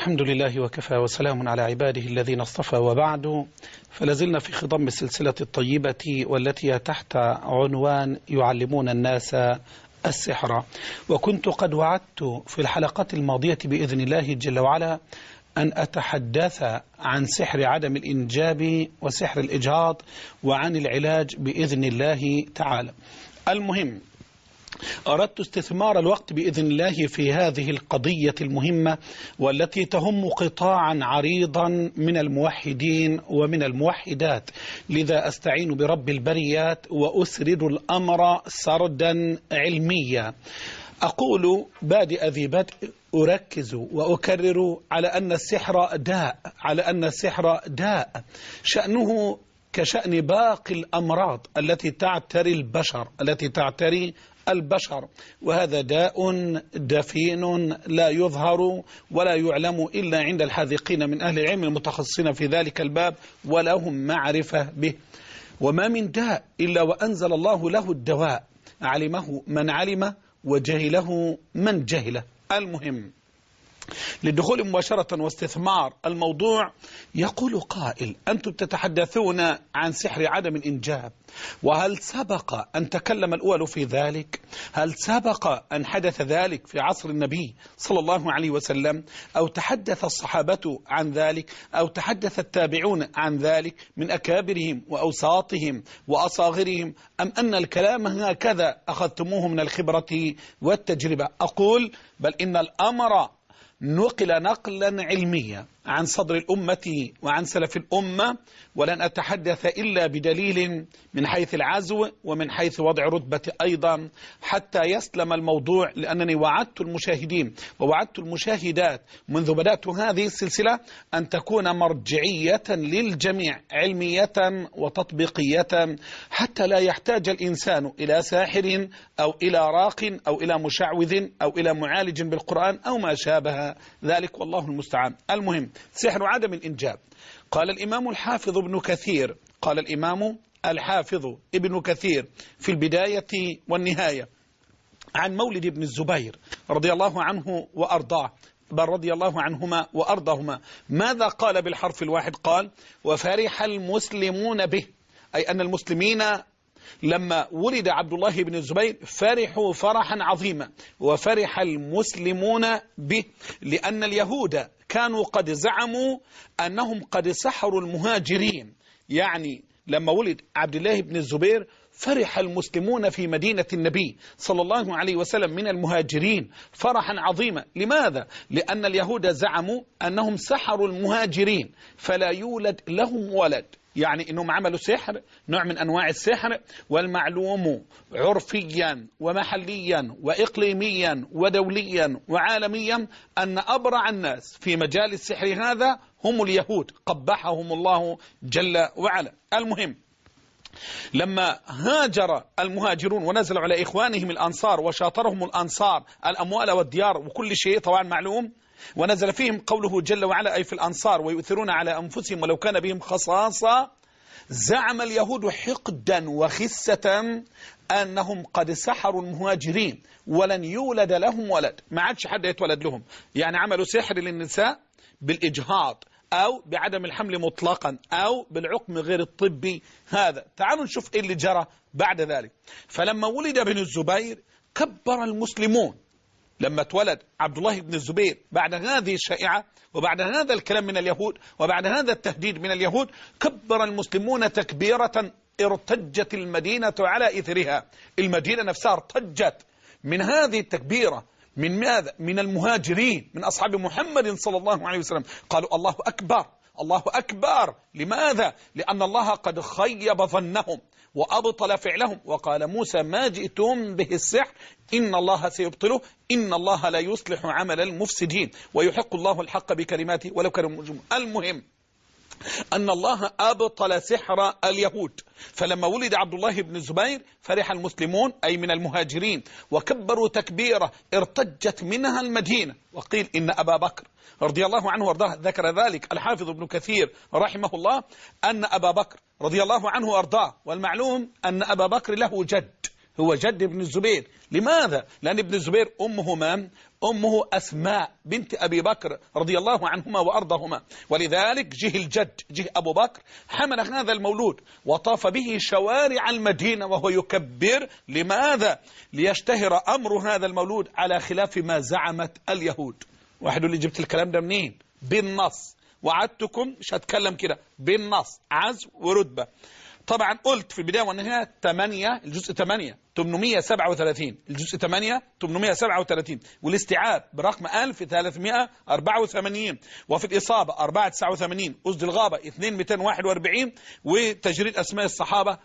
الحمد لله وكفى وسلام على عباده الذين اصطفى وبعد فلازلنا في خضم السلسلة الطيبة والتي تحت عنوان يعلمون الناس السحر وكنت قد وعدت في الحلقات الماضية بإذن الله جل وعلا أن أتحدث عن سحر عدم الإنجاب وسحر الإجهاض وعن العلاج بإذن الله تعالى المهم أردت استثمار الوقت بإذن الله في هذه القضية المهمة والتي تهم قطاعا عريضا من الموحدين ومن الموحدات لذا أستعين برب البريات وأسرد الأمر سردا علميا أقول بادئ ذي بدء أركز وأكرر على أن السحر داء على أن السحر داء شأنه كشأن باقي الأمراض التي تعتري البشر التي تعتري البشر وهذا داء دفين لا يظهر ولا يعلم إلا عند الحاذقين من أهل العلم المتخصصين في ذلك الباب ولهم معرفة به وما من داء إلا وأنزل الله له الدواء علمه من علم وجهله من جهله المهم للدخول مباشرة واستثمار الموضوع يقول قائل أنتم تتحدثون عن سحر عدم الإنجاب وهل سبق أن تكلم الأول في ذلك هل سبق أن حدث ذلك في عصر النبي صلى الله عليه وسلم أو تحدث الصحابة عن ذلك أو تحدث التابعون عن ذلك من أكابرهم وأوساطهم وأصاغرهم أم أن الكلام هكذا أخذتموه من الخبرة والتجربة أقول بل إن الأمر نقل نقلا علميا عن صدر الأمة وعن سلف الأمة ولن أتحدث إلا بدليل من حيث العزو ومن حيث وضع رتبة أيضا حتى يسلم الموضوع لأنني وعدت المشاهدين ووعدت المشاهدات منذ بدأت هذه السلسلة أن تكون مرجعية للجميع علمية وتطبيقية حتى لا يحتاج الإنسان إلى ساحر أو إلى راق أو إلى مشعوذ أو إلى معالج بالقرآن أو ما شابه ذلك والله المستعان المهم سحر عدم الإنجاب قال الإمام الحافظ ابن كثير قال الإمام الحافظ ابن كثير في البداية والنهاية عن مولد ابن الزبير رضي الله عنه وأرضاه بل رضي الله عنهما وأرضاهما ماذا قال بالحرف الواحد قال وفرح المسلمون به أي أن المسلمين لما ولد عبد الله بن الزبير فرحوا فرحا عظيما وفرح المسلمون به لأن اليهود كانوا قد زعموا أنهم قد سحروا المهاجرين يعني لما ولد عبد الله بن الزبير فرح المسلمون في مدينة النبي صلى الله عليه وسلم من المهاجرين فرحا عظيما لماذا؟ لأن اليهود زعموا أنهم سحروا المهاجرين فلا يولد لهم ولد يعني انهم عملوا سحر نوع من انواع السحر والمعلوم عرفيا ومحليا واقليميا ودوليا وعالميا ان ابرع الناس في مجال السحر هذا هم اليهود قبحهم الله جل وعلا المهم لما هاجر المهاجرون ونزلوا على إخوانهم الأنصار وشاطرهم الأنصار الأموال والديار وكل شيء طبعا معلوم ونزل فيهم قوله جل وعلا أي في الأنصار ويؤثرون على أنفسهم ولو كان بهم خصاصة زعم اليهود حقدا وخسة أنهم قد سحروا المهاجرين ولن يولد لهم ولد ما عادش حد يتولد لهم يعني عملوا سحر للنساء بالإجهاض أو بعدم الحمل مطلقا أو بالعقم غير الطبي هذا تعالوا نشوف إيه اللي جرى بعد ذلك فلما ولد ابن الزبير كبر المسلمون لما اتولد عبد الله بن الزبير بعد هذه الشائعة وبعد هذا الكلام من اليهود وبعد هذا التهديد من اليهود كبر المسلمون تكبيرة ارتجت المدينة على إثرها المدينة نفسها ارتجت من هذه التكبيرة من ماذا؟ من المهاجرين من أصحاب محمد صلى الله عليه وسلم قالوا الله أكبر الله أكبر لماذا؟ لأن الله قد خيب ظنهم وأبطل فعلهم وقال موسى ما جئتم به السحر إن الله سيبطله إن الله لا يصلح عمل المفسدين ويحق الله الحق بكلماته ولو كان المجرمون المهم أن الله أبطل سحر اليهود فلما ولد عبد الله بن الزبير فرح المسلمون أي من المهاجرين وكبروا تكبيرة ارتجت منها المدينة وقيل إن أبا بكر رضي الله عنه وارضاه ذكر ذلك الحافظ ابن كثير رحمه الله أن أبا بكر رضي الله عنه وارضاه والمعلوم أن أبا بكر له جد هو جد ابن الزبير لماذا؟ لأن ابن الزبير أمه من؟ أمه أسماء بنت أبي بكر رضي الله عنهما وأرضهما ولذلك جه الجد جه أبو بكر حمل هذا المولود وطاف به شوارع المدينة وهو يكبر لماذا؟ ليشتهر أمر هذا المولود على خلاف ما زعمت اليهود واحد اللي جبت الكلام ده منين؟ بالنص وعدتكم مش هتكلم كده بالنص عزو ورتبة طبعا قلت في البداية والنهاية 8 الجزء 8 837 الجزء 8 837 والاستيعاب برقم 1384 وفي الإصابة 489 أسد الغابة 2241 وتجريد أسماء الصحابة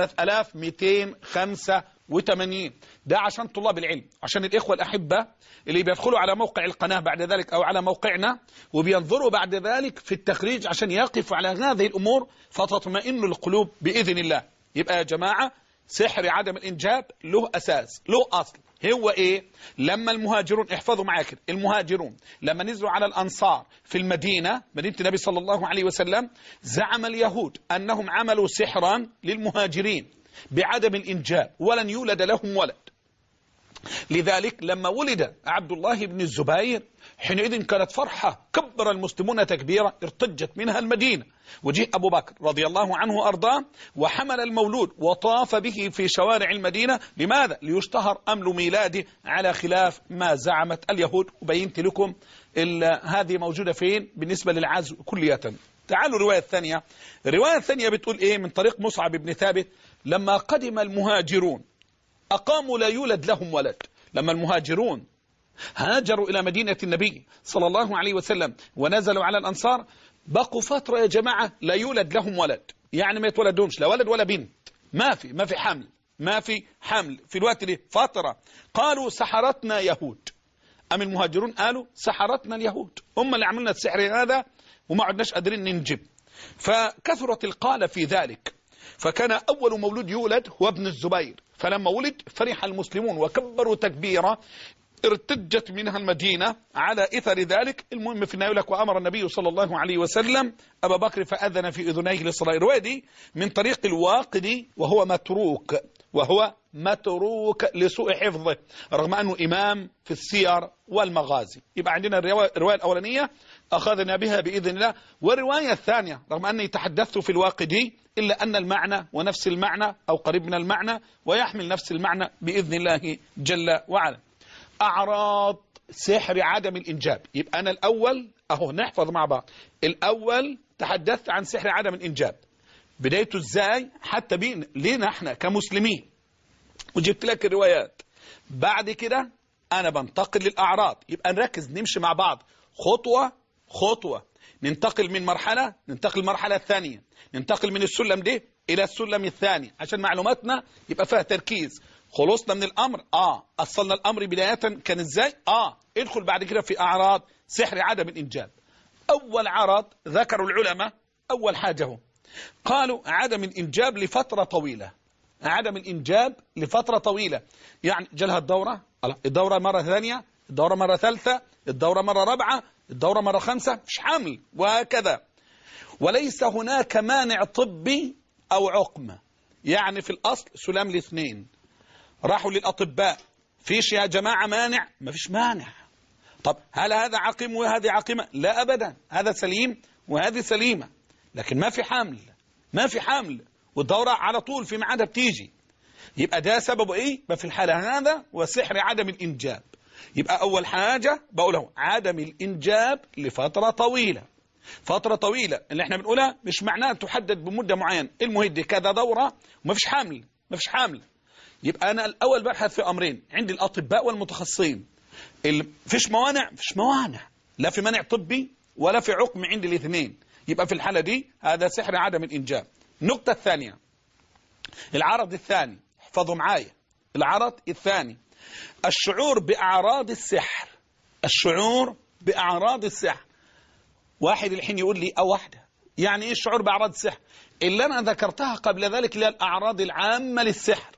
3285 ده عشان طلاب العلم عشان الإخوة الأحبة اللي بيدخلوا على موقع القناة بعد ذلك أو على موقعنا وبينظروا بعد ذلك في التخريج عشان يقفوا على هذه الأمور فتطمئن القلوب بإذن الله يبقى يا جماعة سحر عدم الإنجاب له أساس له أصل هو إيه لما المهاجرون احفظوا معايا كده المهاجرون لما نزلوا على الأنصار في المدينة مدينة النبي صلى الله عليه وسلم زعم اليهود أنهم عملوا سحرا للمهاجرين بعدم الإنجاب ولن يولد لهم ولد لذلك لما ولد عبد الله بن الزبير حينئذ كانت فرحة كبر المسلمون تكبيرا ارتجت منها المدينة وجيء أبو بكر رضي الله عنه وأرضاه وحمل المولود وطاف به في شوارع المدينة لماذا؟ ليشتهر أمل ميلاده على خلاف ما زعمت اليهود وبينت لكم هذه موجودة فين بالنسبة للعزو كلية تعالوا الرواية الثانية الرواية الثانية بتقول إيه من طريق مصعب بن ثابت لما قدم المهاجرون أقاموا لا يولد لهم ولد لما المهاجرون هاجروا إلى مدينة النبي صلى الله عليه وسلم ونزلوا على الأنصار بقوا فترة يا جماعة لا يولد لهم ولد يعني ما يتولدونش لا ولد ولا بنت ما في ما في حمل ما في حمل في الوقت دي فترة قالوا سحرتنا يهود أم المهاجرون قالوا سحرتنا اليهود هم اللي عملنا السحر هذا وما عدناش قادرين ننجب فكثرت القالة في ذلك فكان أول مولود يولد هو ابن الزبير فلما ولد فرح المسلمون وكبروا تكبيرا ارتجت منها المدينة على إثر ذلك المهم في النهاية لك وأمر النبي صلى الله عليه وسلم أبا بكر فأذن في أذنيه للصلاة الرواية دي من طريق الواقدي وهو متروك وهو متروك لسوء حفظه رغم أنه إمام في السير والمغازي يبقى عندنا الرواية الأولانية أخذنا بها بإذن الله والرواية الثانية رغم أني تحدثت في الواقدي إلا أن المعنى ونفس المعنى أو قريب من المعنى ويحمل نفس المعنى بإذن الله جل وعلا أعراض سحر عدم الإنجاب يبقى أنا الأول أهو نحفظ مع بعض الأول تحدثت عن سحر عدم الإنجاب بدايته إزاي حتى بين لينا احنا كمسلمين وجبت لك الروايات بعد كده أنا بنتقل للأعراض يبقى نركز نمشي مع بعض خطوة خطوة ننتقل من مرحلة ننتقل المرحلة الثانية ننتقل من السلم دي إلى السلم الثاني عشان معلوماتنا يبقى فيها تركيز خلصنا من الأمر آه أصلنا الأمر بداية كان إزاي آه ادخل بعد كده في أعراض سحر عدم الإنجاب أول عرض ذكروا العلماء أول حاجة هو قالوا عدم الإنجاب لفترة طويلة عدم الإنجاب لفترة طويلة يعني جالها الدورة الدورة مرة ثانية الدورة مرة ثالثة الدورة مرة رابعة الدورة مرة خمسة مش حمل وهكذا وليس هناك مانع طبي أو عقم يعني في الأصل سلام الاثنين راحوا للأطباء فيش يا جماعة مانع ما فيش مانع طب هل هذا عقيم وهذه عقيمة لا أبدا هذا سليم وهذه سليمة لكن ما في حمل ما في حمل والدورة على طول في ميعادها بتيجي يبقى ده سببه ايه ما في الحالة هذا وسحر عدم الإنجاب يبقى أول حاجة بقوله عدم الإنجاب لفترة طويلة فترة طويلة اللي احنا بنقولها مش معناها تحدد بمدة معينة المهد كذا دورة وما فيش حمل ما فيش حمل يبقى أنا الأول ببحث في أمرين عندي الأطباء والمتخصصين فيش موانع فيش موانع لا في منع طبي ولا في عقم عند الاثنين يبقى في الحالة دي هذا سحر عدم الإنجاب النقطة الثانية العرض الثاني احفظوا معايا العرض الثاني الشعور بأعراض السحر الشعور بأعراض السحر واحد الحين يقول لي أو واحدة يعني إيه الشعور بأعراض السحر اللي أنا ذكرتها قبل ذلك اللي الأعراض العامة للسحر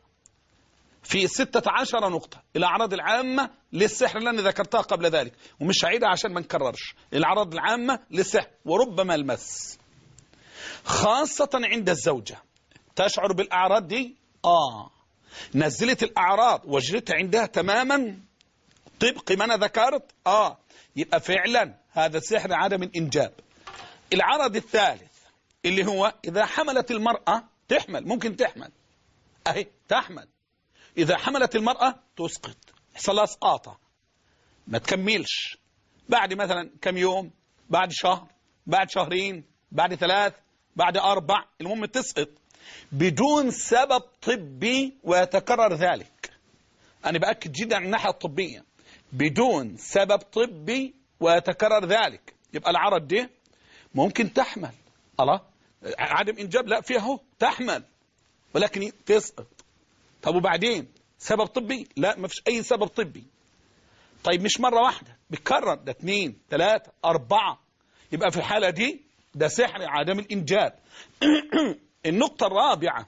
في ستة عشر نقطة الأعراض العامة للسحر اللي أنا ذكرتها قبل ذلك ومش هعيدها عشان ما نكررش الأعراض العامة للسحر وربما المس خاصة عند الزوجة تشعر بالأعراض دي آه نزلت الأعراض وجدتها عندها تماما طبق ما أنا ذكرت آه يبقى فعلا هذا سحر عدم الإنجاب العرض الثالث اللي هو إذا حملت المرأة تحمل ممكن تحمل أهي تحمل إذا حملت المرأة تسقط يحصل لها اسقاطة ما تكملش بعد مثلا كم يوم بعد شهر بعد شهرين بعد ثلاث بعد أربع المهم تسقط بدون سبب طبي ويتكرر ذلك أنا بأكد جدا عن الناحية الطبية بدون سبب طبي ويتكرر ذلك يبقى العرض دي ممكن تحمل الله عدم إنجاب لا فيها هو تحمل ولكن تسقط طب وبعدين سبب طبي لا ما فيش أي سبب طبي طيب مش مرة واحدة بتكرر ده اثنين ثلاثة أربعة يبقى في الحالة دي ده سحر عدم الإنجاب النقطة الرابعة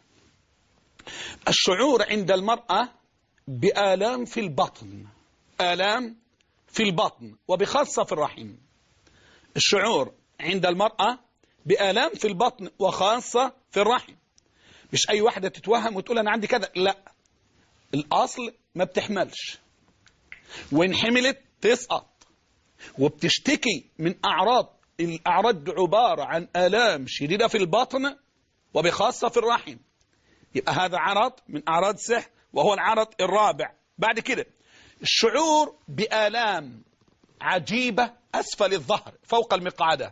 الشعور عند المرأة بآلام في البطن آلام في البطن وبخاصة في الرحم الشعور عند المرأة بآلام في البطن وخاصة في الرحم مش أي واحدة تتوهم وتقول أنا عندي كذا لا الأصل ما بتحملش وإن حملت تسقط وبتشتكي من أعراض الأعراض عبارة عن آلام شديدة في البطن وبخاصة في الرحم يبقى هذا عرض من أعراض السحر وهو العرض الرابع بعد كده الشعور بآلام عجيبة أسفل الظهر فوق المقعدة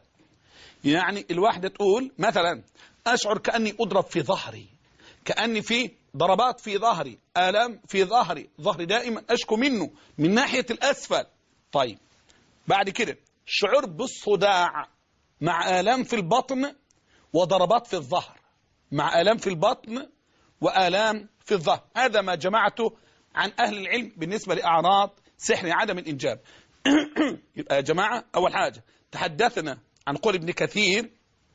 يعني الواحدة تقول مثلا أشعر كأني أضرب في ظهري كأني في ضربات في ظهري آلام في ظهري ظهري دائما أشكو منه من ناحية الأسفل طيب بعد كده شعور بالصداع مع آلام في البطن وضربات في الظهر مع آلام في البطن وآلام في الظهر هذا ما جمعته عن أهل العلم بالنسبة لأعراض سحر عدم الإنجاب يبقى يا جماعة أول حاجة تحدثنا عن قول ابن كثير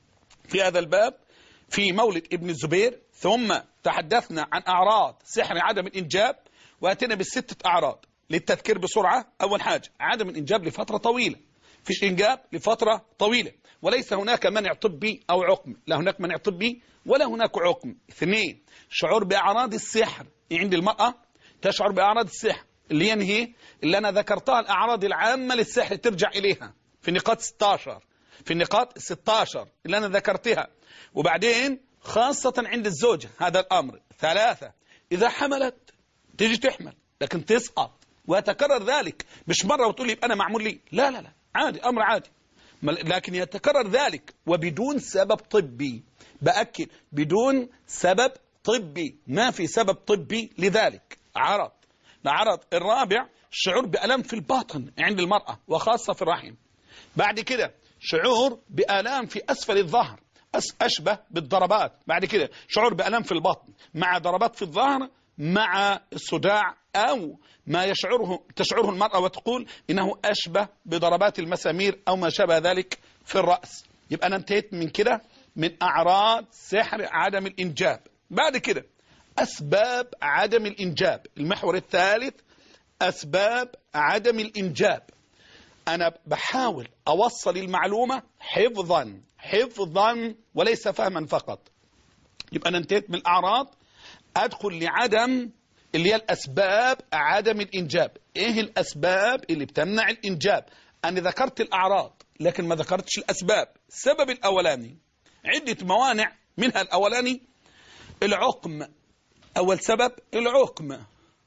في هذا الباب في مولد ابن الزبير ثم تحدثنا عن أعراض سحر عدم الإنجاب وأتينا بالستة أعراض للتذكير بسرعة أول حاجة عدم الإنجاب لفترة طويلة فيش إنجاب لفترة طويلة وليس هناك منع طبي أو عقم لا هناك منع طبي ولا هناك عقم اثنين شعور بأعراض السحر عند المرأة تشعر بأعراض السحر اللي ينهي اللي أنا ذكرتها الأعراض العامة للسحر ترجع إليها في نقاط 16 في النقاط 16 اللي أنا ذكرتها وبعدين خاصة عند الزوجة هذا الأمر ثلاثة إذا حملت تيجي تحمل لكن تسقط ويتكرر ذلك مش مرة وتقول لي أنا معمول لي لا لا لا عادي أمر عادي لكن يتكرر ذلك وبدون سبب طبي بأكد بدون سبب طبي ما في سبب طبي لذلك عرض العرض الرابع شعور بألم في الباطن عند المرأة وخاصة في الرحم بعد كده شعور بآلام في أسفل الظهر أشبه بالضربات بعد كده شعور بألم في البطن مع ضربات في الظهر مع الصداع أو ما يشعره تشعره المرأة وتقول إنه أشبه بضربات المسامير أو ما شابه ذلك في الرأس يبقى أنا انتهيت من كده من أعراض سحر عدم الإنجاب بعد كده أسباب عدم الإنجاب المحور الثالث أسباب عدم الإنجاب أنا بحاول أوصل المعلومة حفظا حفظا وليس فهما فقط يبقى أنا انتهيت من الأعراض أدخل لعدم اللي هي الأسباب عدم الإنجاب إيه الأسباب اللي بتمنع الإنجاب أنا ذكرت الأعراض لكن ما ذكرتش الأسباب السبب الأولاني عدة موانع منها الأولاني العقم أول سبب العقم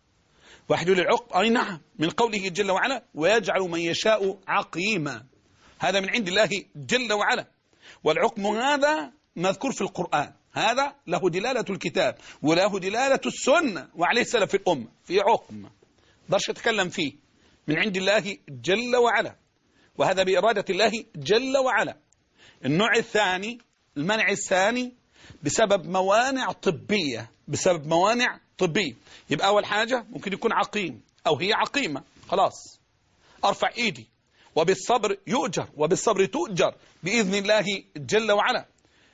واحد يقول العقم أي نعم من قوله جل وعلا ويجعل من يشاء عقيما هذا من عند الله جل وعلا والعقم هذا مذكور في القرآن هذا له دلالة الكتاب وله دلالة السنة وعليه سلف الأمة في عقم درش أتكلم فيه من عند الله جل وعلا وهذا بإرادة الله جل وعلا النوع الثاني المنع الثاني بسبب موانع طبية بسبب موانع طبية يبقى أول حاجة ممكن يكون عقيم أو هي عقيمة خلاص أرفع إيدي وبالصبر يؤجر وبالصبر تؤجر بإذن الله جل وعلا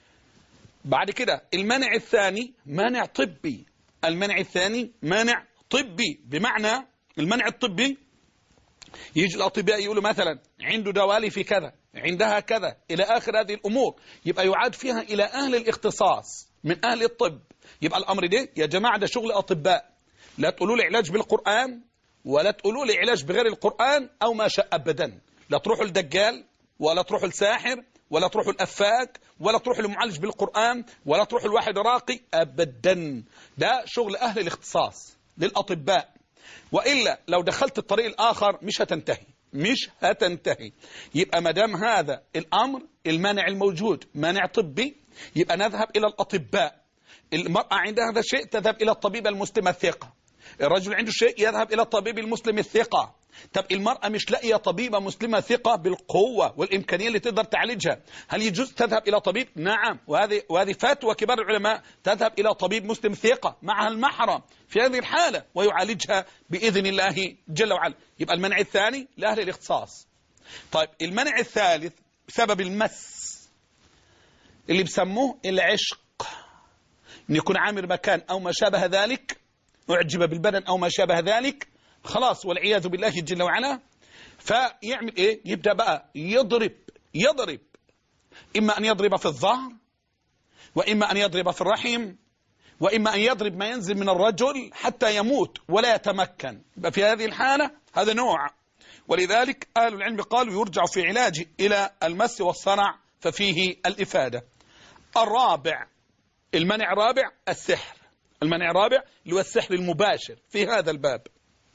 بعد كده المنع الثاني منع طبي المنع الثاني منع طبي بمعنى المنع الطبي يجي الأطباء يقولوا مثلا عنده دوالي في كذا عندها كذا إلى آخر هذه الأمور يبقى يعاد فيها إلى أهل الاختصاص من أهل الطب يبقى الأمر ده يا جماعة ده شغل أطباء لا تقولوا لي علاج بالقرآن ولا تقولوا لي علاج بغير القرآن أو ما شاء أبدا لا تروحوا لدجال ولا تروحوا لساحر ولا تروحوا الأفاك ولا تروحوا لمعالج بالقرآن ولا تروحوا لواحد راقي أبدا ده شغل أهل الاختصاص للأطباء وإلا لو دخلت الطريق الآخر مش هتنتهي مش هتنتهي يبقى ما دام هذا الأمر المانع الموجود مانع طبي يبقى نذهب إلى الأطباء المرأة عندها هذا الشيء تذهب إلى الطبيب المسلم الثقة الرجل عنده شيء يذهب إلى الطبيب المسلم الثقة طب المرأة مش لاقية طبيبة مسلمة ثقة بالقوة والإمكانية اللي تقدر تعالجها هل يجوز تذهب إلى طبيب؟ نعم وهذه وهذه فتوى كبار العلماء تذهب إلى طبيب مسلم ثقة معها المحرم في هذه الحالة ويعالجها بإذن الله جل وعلا يبقى المنع الثاني لأهل الاختصاص طيب المنع الثالث بسبب المس اللي بسموه العشق ان يكون عامر مكان او ما شابه ذلك اعجب بالبدن او ما شابه ذلك خلاص والعياذ بالله جل وعلا فيعمل ايه يبدا بقى يضرب يضرب اما ان يضرب في الظهر واما ان يضرب في الرحم واما ان يضرب ما ينزل من الرجل حتى يموت ولا يتمكن يبقى في هذه الحاله هذا نوع ولذلك اهل العلم قالوا يرجع في علاجه الى المس والصنع ففيه الافاده الرابع المنع الرابع السحر المنع الرابع اللي هو السحر المباشر في هذا الباب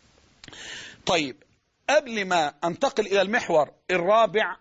طيب قبل ما انتقل إلى المحور الرابع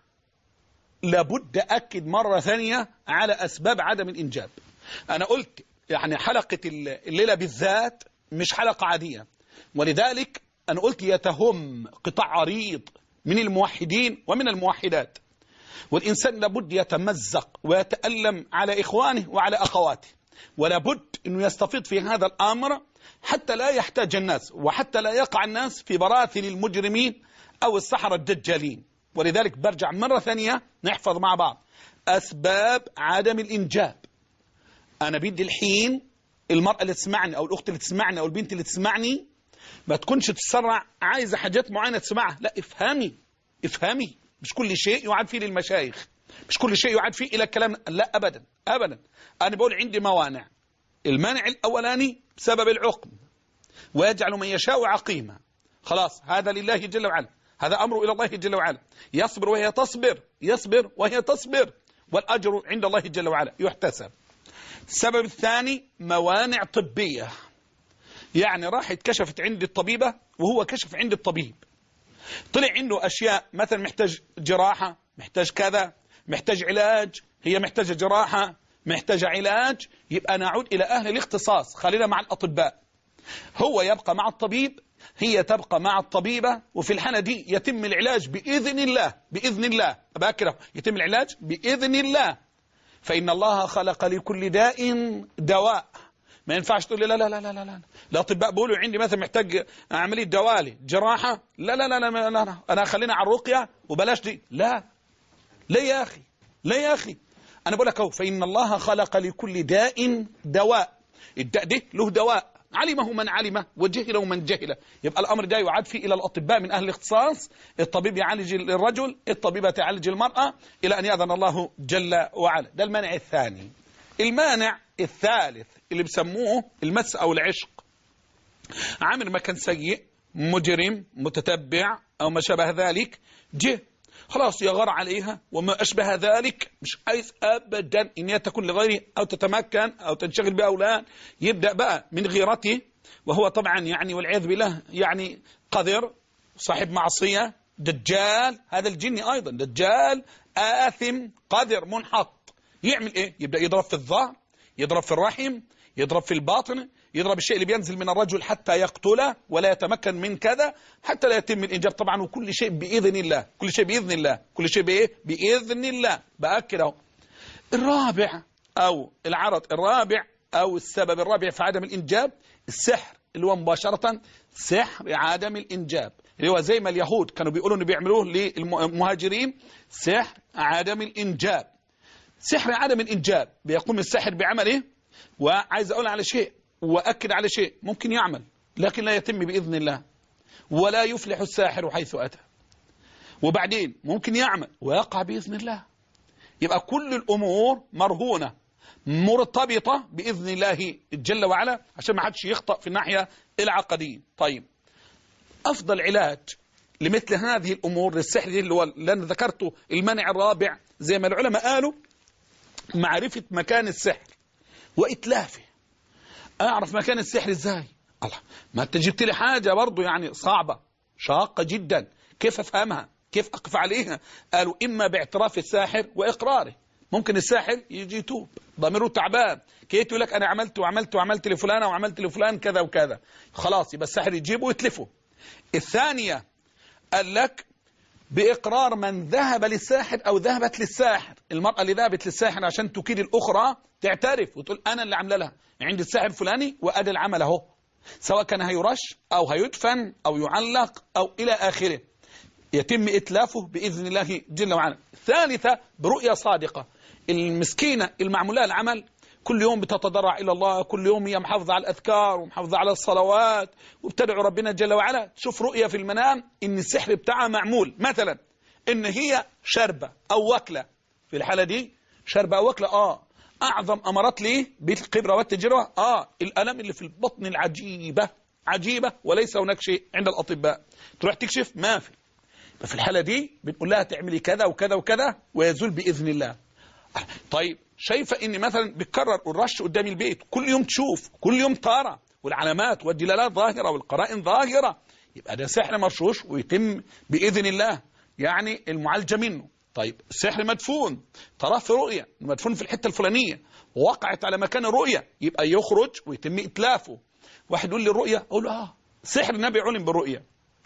لابد أكد مرة ثانية على أسباب عدم الإنجاب أنا قلت يعني حلقة الليلة بالذات مش حلقة عادية ولذلك أنا قلت يتهم قطاع عريض من الموحدين ومن الموحدات والإنسان لابد يتمزق ويتألم على إخوانه وعلى أخواته ولابد أنه يستفيض في هذا الأمر حتى لا يحتاج الناس وحتى لا يقع الناس في براثن المجرمين أو السحرة الدجالين ولذلك برجع مرة ثانية نحفظ مع بعض أسباب عدم الإنجاب أنا بدي الحين المرأة اللي تسمعني أو الأخت اللي تسمعني أو البنت اللي تسمعني ما تكونش تسرع عايزة حاجات معينة تسمعها لا افهمي افهمي مش كل شيء يعاد فيه للمشايخ مش كل شيء يعاد فيه إلى كلام لا أبدا أبدا أنا بقول عندي موانع المانع الأولاني بسبب العقم ويجعل من يشاء عقيما خلاص هذا لله جل وعلا هذا أمر إلى الله جل وعلا يصبر وهي تصبر يصبر وهي تصبر والأجر عند الله جل وعلا يحتسب السبب الثاني موانع طبية يعني راحت كشفت عند الطبيبة وهو كشف عند الطبيب طلع عنده أشياء مثلا محتاج جراحة محتاج كذا محتاج علاج هي محتاجة جراحة محتاجة علاج يبقى نعود إلى أهل الاختصاص خلينا مع الأطباء هو يبقى مع الطبيب هي تبقى مع الطبيبة وفي الحالة دي يتم العلاج بإذن الله بإذن الله أباكره يتم العلاج بإذن الله فإن الله خلق لكل داء دواء ما ينفعش تقول لي لا لا لا لا لا الأطباء بيقولوا عندي مثلا محتاج عملية دوالي جراحة لا لا لا لا, لا, لا, لا. أنا خلينا على الرقية وبلاش دي لا لا يا أخي لا يا أخي أنا بقول لك أهو فإن الله خلق لكل داء دواء الداء ده له دواء علمه من علمه وجهله من جهله يبقى الأمر ده يعاد فيه إلى الأطباء من أهل الاختصاص الطبيب يعالج الرجل الطبيبة تعالج المرأة إلى أن يأذن الله جل وعلا ده المانع الثاني المانع الثالث اللي بسموه المس أو العشق عامل مكان سيء مجرم متتبع أو ما شابه ذلك جه خلاص يغار عليها وما أشبه ذلك مش عايز أبدا إن هي تكون لغيره أو تتمكن أو تنشغل بأولاد يبدأ بقى من غيرته وهو طبعا يعني والعياذ بالله يعني قذر صاحب معصية دجال هذا الجن أيضا دجال آثم قذر منحط يعمل إيه يبدأ يضرب في الظهر يضرب في الرحم يضرب في الباطن يضرب الشيء اللي بينزل من الرجل حتى يقتله ولا يتمكن من كذا حتى لا يتم الإنجاب طبعا وكل شيء بإذن الله كل شيء بإذن الله كل شيء بإيه بإذن الله بأكد أهو الرابع أو العرض الرابع أو السبب الرابع في عدم الإنجاب السحر اللي هو مباشرة سحر عدم الإنجاب اللي هو زي ما اليهود كانوا بيقولوا انه بيعملوه للمهاجرين سحر عدم الإنجاب سحر عدم الإنجاب بيقوم السحر بعمله وعايز أقول على شيء وأكد على شيء ممكن يعمل لكن لا يتم بإذن الله ولا يفلح الساحر حيث أتى وبعدين ممكن يعمل ويقع بإذن الله يبقى كل الأمور مرهونة مرتبطة بإذن الله جل وعلا عشان ما حدش يخطأ في الناحية العقدية طيب أفضل علاج لمثل هذه الأمور للسحر دي اللي هو اللي أنا ذكرته المنع الرابع زي ما العلماء قالوا معرفة مكان السحر وإتلافه أعرف مكان السحر إزاي الله ما أنت جبت لي حاجة برضو يعني صعبة شاقة جدا كيف أفهمها كيف أقف عليها قالوا إما باعتراف الساحر وإقراره ممكن الساحر يجي يتوب ضميره تعبان كيف يقول لك أنا عملت وعملت وعملت لفلان وعملت لفلان كذا وكذا خلاص يبقى الساحر يجيبه ويتلفه الثانية قال لك بإقرار من ذهب للساحر أو ذهبت للساحر المرأة اللي ذهبت للساحر عشان تكيد الأخرى تعترف وتقول أنا اللي عامله لها عند الساحر الفلاني وأدي العمل أهو سواء كان هيرش أو هيدفن أو يعلق أو إلى آخره يتم إتلافه بإذن الله جل وعلا ثالثة برؤية صادقة المسكينة المعمولة العمل كل يوم بتتضرع إلى الله كل يوم هي محافظة على الأذكار ومحافظة على الصلوات وبتدعو ربنا جل وعلا تشوف رؤية في المنام إن السحر بتاعها معمول مثلا إن هي شربة أو وكلة في الحالة دي شربة أو وكلة آه أعظم أمرات ليه بالخبرة والتجربة آه الألم اللي في البطن العجيبة عجيبة وليس هناك شيء عند الأطباء تروح تكشف ما في ففي الحالة دي بنقول لها تعملي كذا وكذا وكذا ويزول بإذن الله طيب شايفة ان مثلا بتكرر الرش قدام البيت كل يوم تشوف كل يوم ترى والعلامات والدلالات ظاهرة والقرائن ظاهرة يبقى ده سحر مرشوش ويتم بإذن الله يعني المعالجة منه طيب السحر مدفون تراه في رؤية مدفون في الحتة الفلانية وقعت على مكان الرؤية يبقى يخرج ويتم إتلافه واحد يقول لي الرؤية أقول له آه سحر النبي علم بالرؤية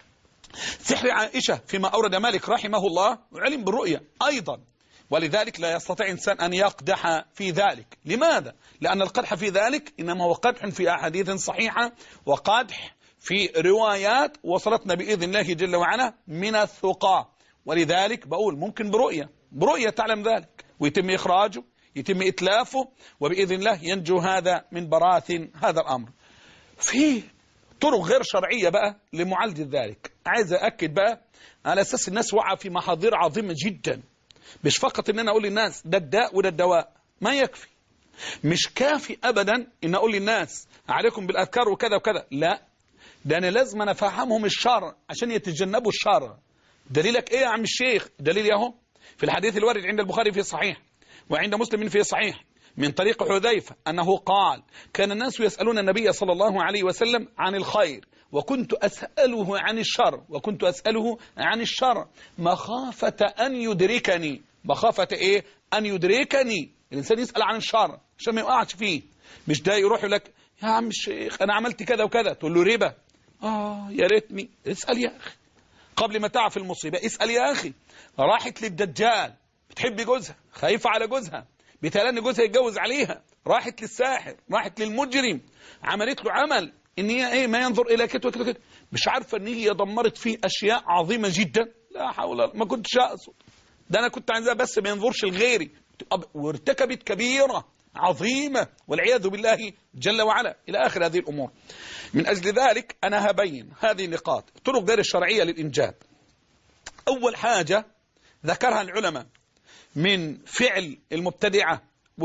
سحر عائشة فيما أورد مالك رحمه الله علم بالرؤية أيضا ولذلك لا يستطيع إنسان أن يقدح في ذلك لماذا؟ لأن القدح في ذلك إنما هو قدح في أحاديث صحيحة وقدح في روايات وصلتنا بإذن الله جل وعلا من الثقة ولذلك بقول ممكن برؤية برؤية تعلم ذلك ويتم إخراجه يتم إتلافه وبإذن الله ينجو هذا من براثن هذا الأمر في طرق غير شرعية بقى لمعالجة ذلك عايز أأكد بقى على أساس الناس وقع في محاضير عظيمة جدا مش فقط ان انا اقول للناس ده الداء وده الدواء ما يكفي مش كافي ابدا ان اقول للناس عليكم بالاذكار وكذا وكذا لا ده انا لازم انا افهمهم الشر عشان يتجنبوا الشر دليلك ايه يا عم الشيخ دليل اهو في الحديث الوارد عند البخاري في الصحيح وعند مسلم في الصحيح من طريق حذيفة أنه قال كان الناس يسألون النبي صلى الله عليه وسلم عن الخير وكنت أسأله عن الشر وكنت أسأله عن الشر مخافة أن يدركني مخافة إيه أن يدركني الإنسان يسأل عن الشر عشان ما يقعش فيه مش ده يروح يقول لك يا عم الشيخ أنا عملت كذا وكذا تقول له ربا آه يا ريتني اسأل يا أخي قبل ما تعرف المصيبة اسأل يا أخي راحت للدجال بتحب جوزها خايفة على جوزها بتلان جوزها يتجوز عليها راحت للساحر راحت للمجرم عملت له عمل ان هي ايه ما ينظر الى كده وكده كده مش عارفه ان هي دمرت فيه اشياء عظيمه جدا لا حول ما كنتش اقصد ده انا كنت عايزها بس ما ينظرش لغيري وارتكبت كبيره عظيمه والعياذ بالله جل وعلا الى اخر هذه الامور من اجل ذلك انا هبين هذه النقاط طرق غير الشرعيه للانجاب اول حاجه ذكرها العلماء من فعل المبتدعه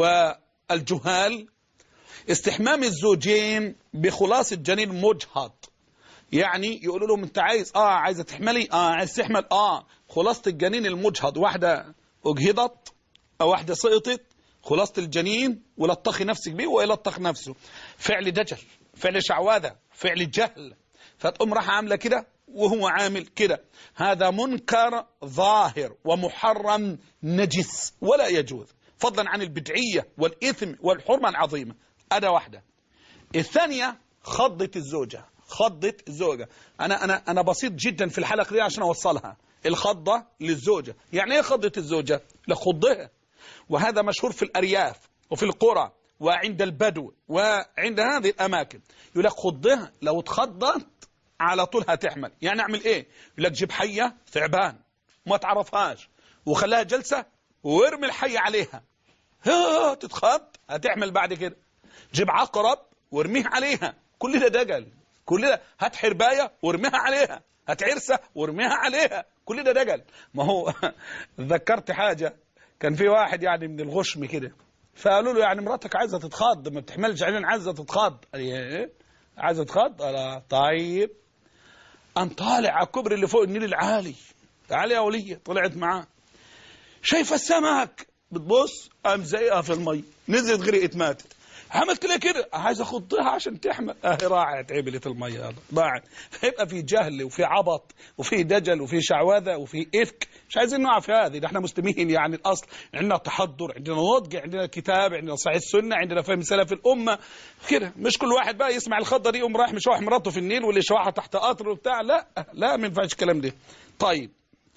والجهال استحمام الزوجين بخلاص الجنين مجهض يعني يقولوا لهم انت عايز اه عايزه تحملي اه عايز تحمل اه خلاصه الجنين المجهض واحده اجهضت او واحده سقطت خلاصه الجنين ولطخي نفسك بيه ويلطخ نفسه فعل دجل فعل شعوذه فعل جهل فتقوم راح عامله كده وهو عامل كده هذا منكر ظاهر ومحرم نجس ولا يجوز فضلا عن البدعيه والاثم والحرمه العظيمه أداة واحدة الثانية خضة الزوجة خضة الزوجة أنا أنا أنا بسيط جدا في الحلقة دي عشان أوصلها الخضة للزوجة يعني إيه خضة الزوجة لخضها وهذا مشهور في الأرياف وفي القرى وعند البدو وعند هذه الأماكن يقول لك خضها لو اتخضت على طول هتحمل يعني أعمل إيه يقول لك جيب حية ثعبان ما تعرفهاش وخلاها جلسة وارمي الحية عليها ها تتخض هتحمل بعد كده جيب عقرب وارميه عليها كل ده دجل كل ده هات حربايه وارميها عليها هات عرسه وارميها عليها كل ده دجل ما هو ذكرت حاجه كان في واحد يعني من الغشم كده فقالوا له يعني مراتك عايزه تتخض ما بتحملش عينين عايزه تتخض قال ايه عايزه تتخض قال طيب قام طالع على الكوبري اللي فوق النيل العالي تعالي يا وليه طلعت معاه شايفه السمك بتبص قام زيقها في المي نزلت غرقت ماتت عملت ليه كده عايز اخضها عشان تحمل اهي راحت عبلت الميه هذا ضاعت فيبقى في جهل وفي عبط وفي دجل وفي شعوذه وفي افك مش عايزين نقع في هذه ده احنا مسلمين يعني الاصل عندنا تحضر عندنا نضج عندنا كتاب عندنا صحيح السنه عندنا فهم سلف الامه كده مش كل واحد بقى يسمع الخضه دي يقوم رايح مشوح مراته في النيل واللي شوحها تحت قطر وبتاع لا لا ما ينفعش الكلام ده طيب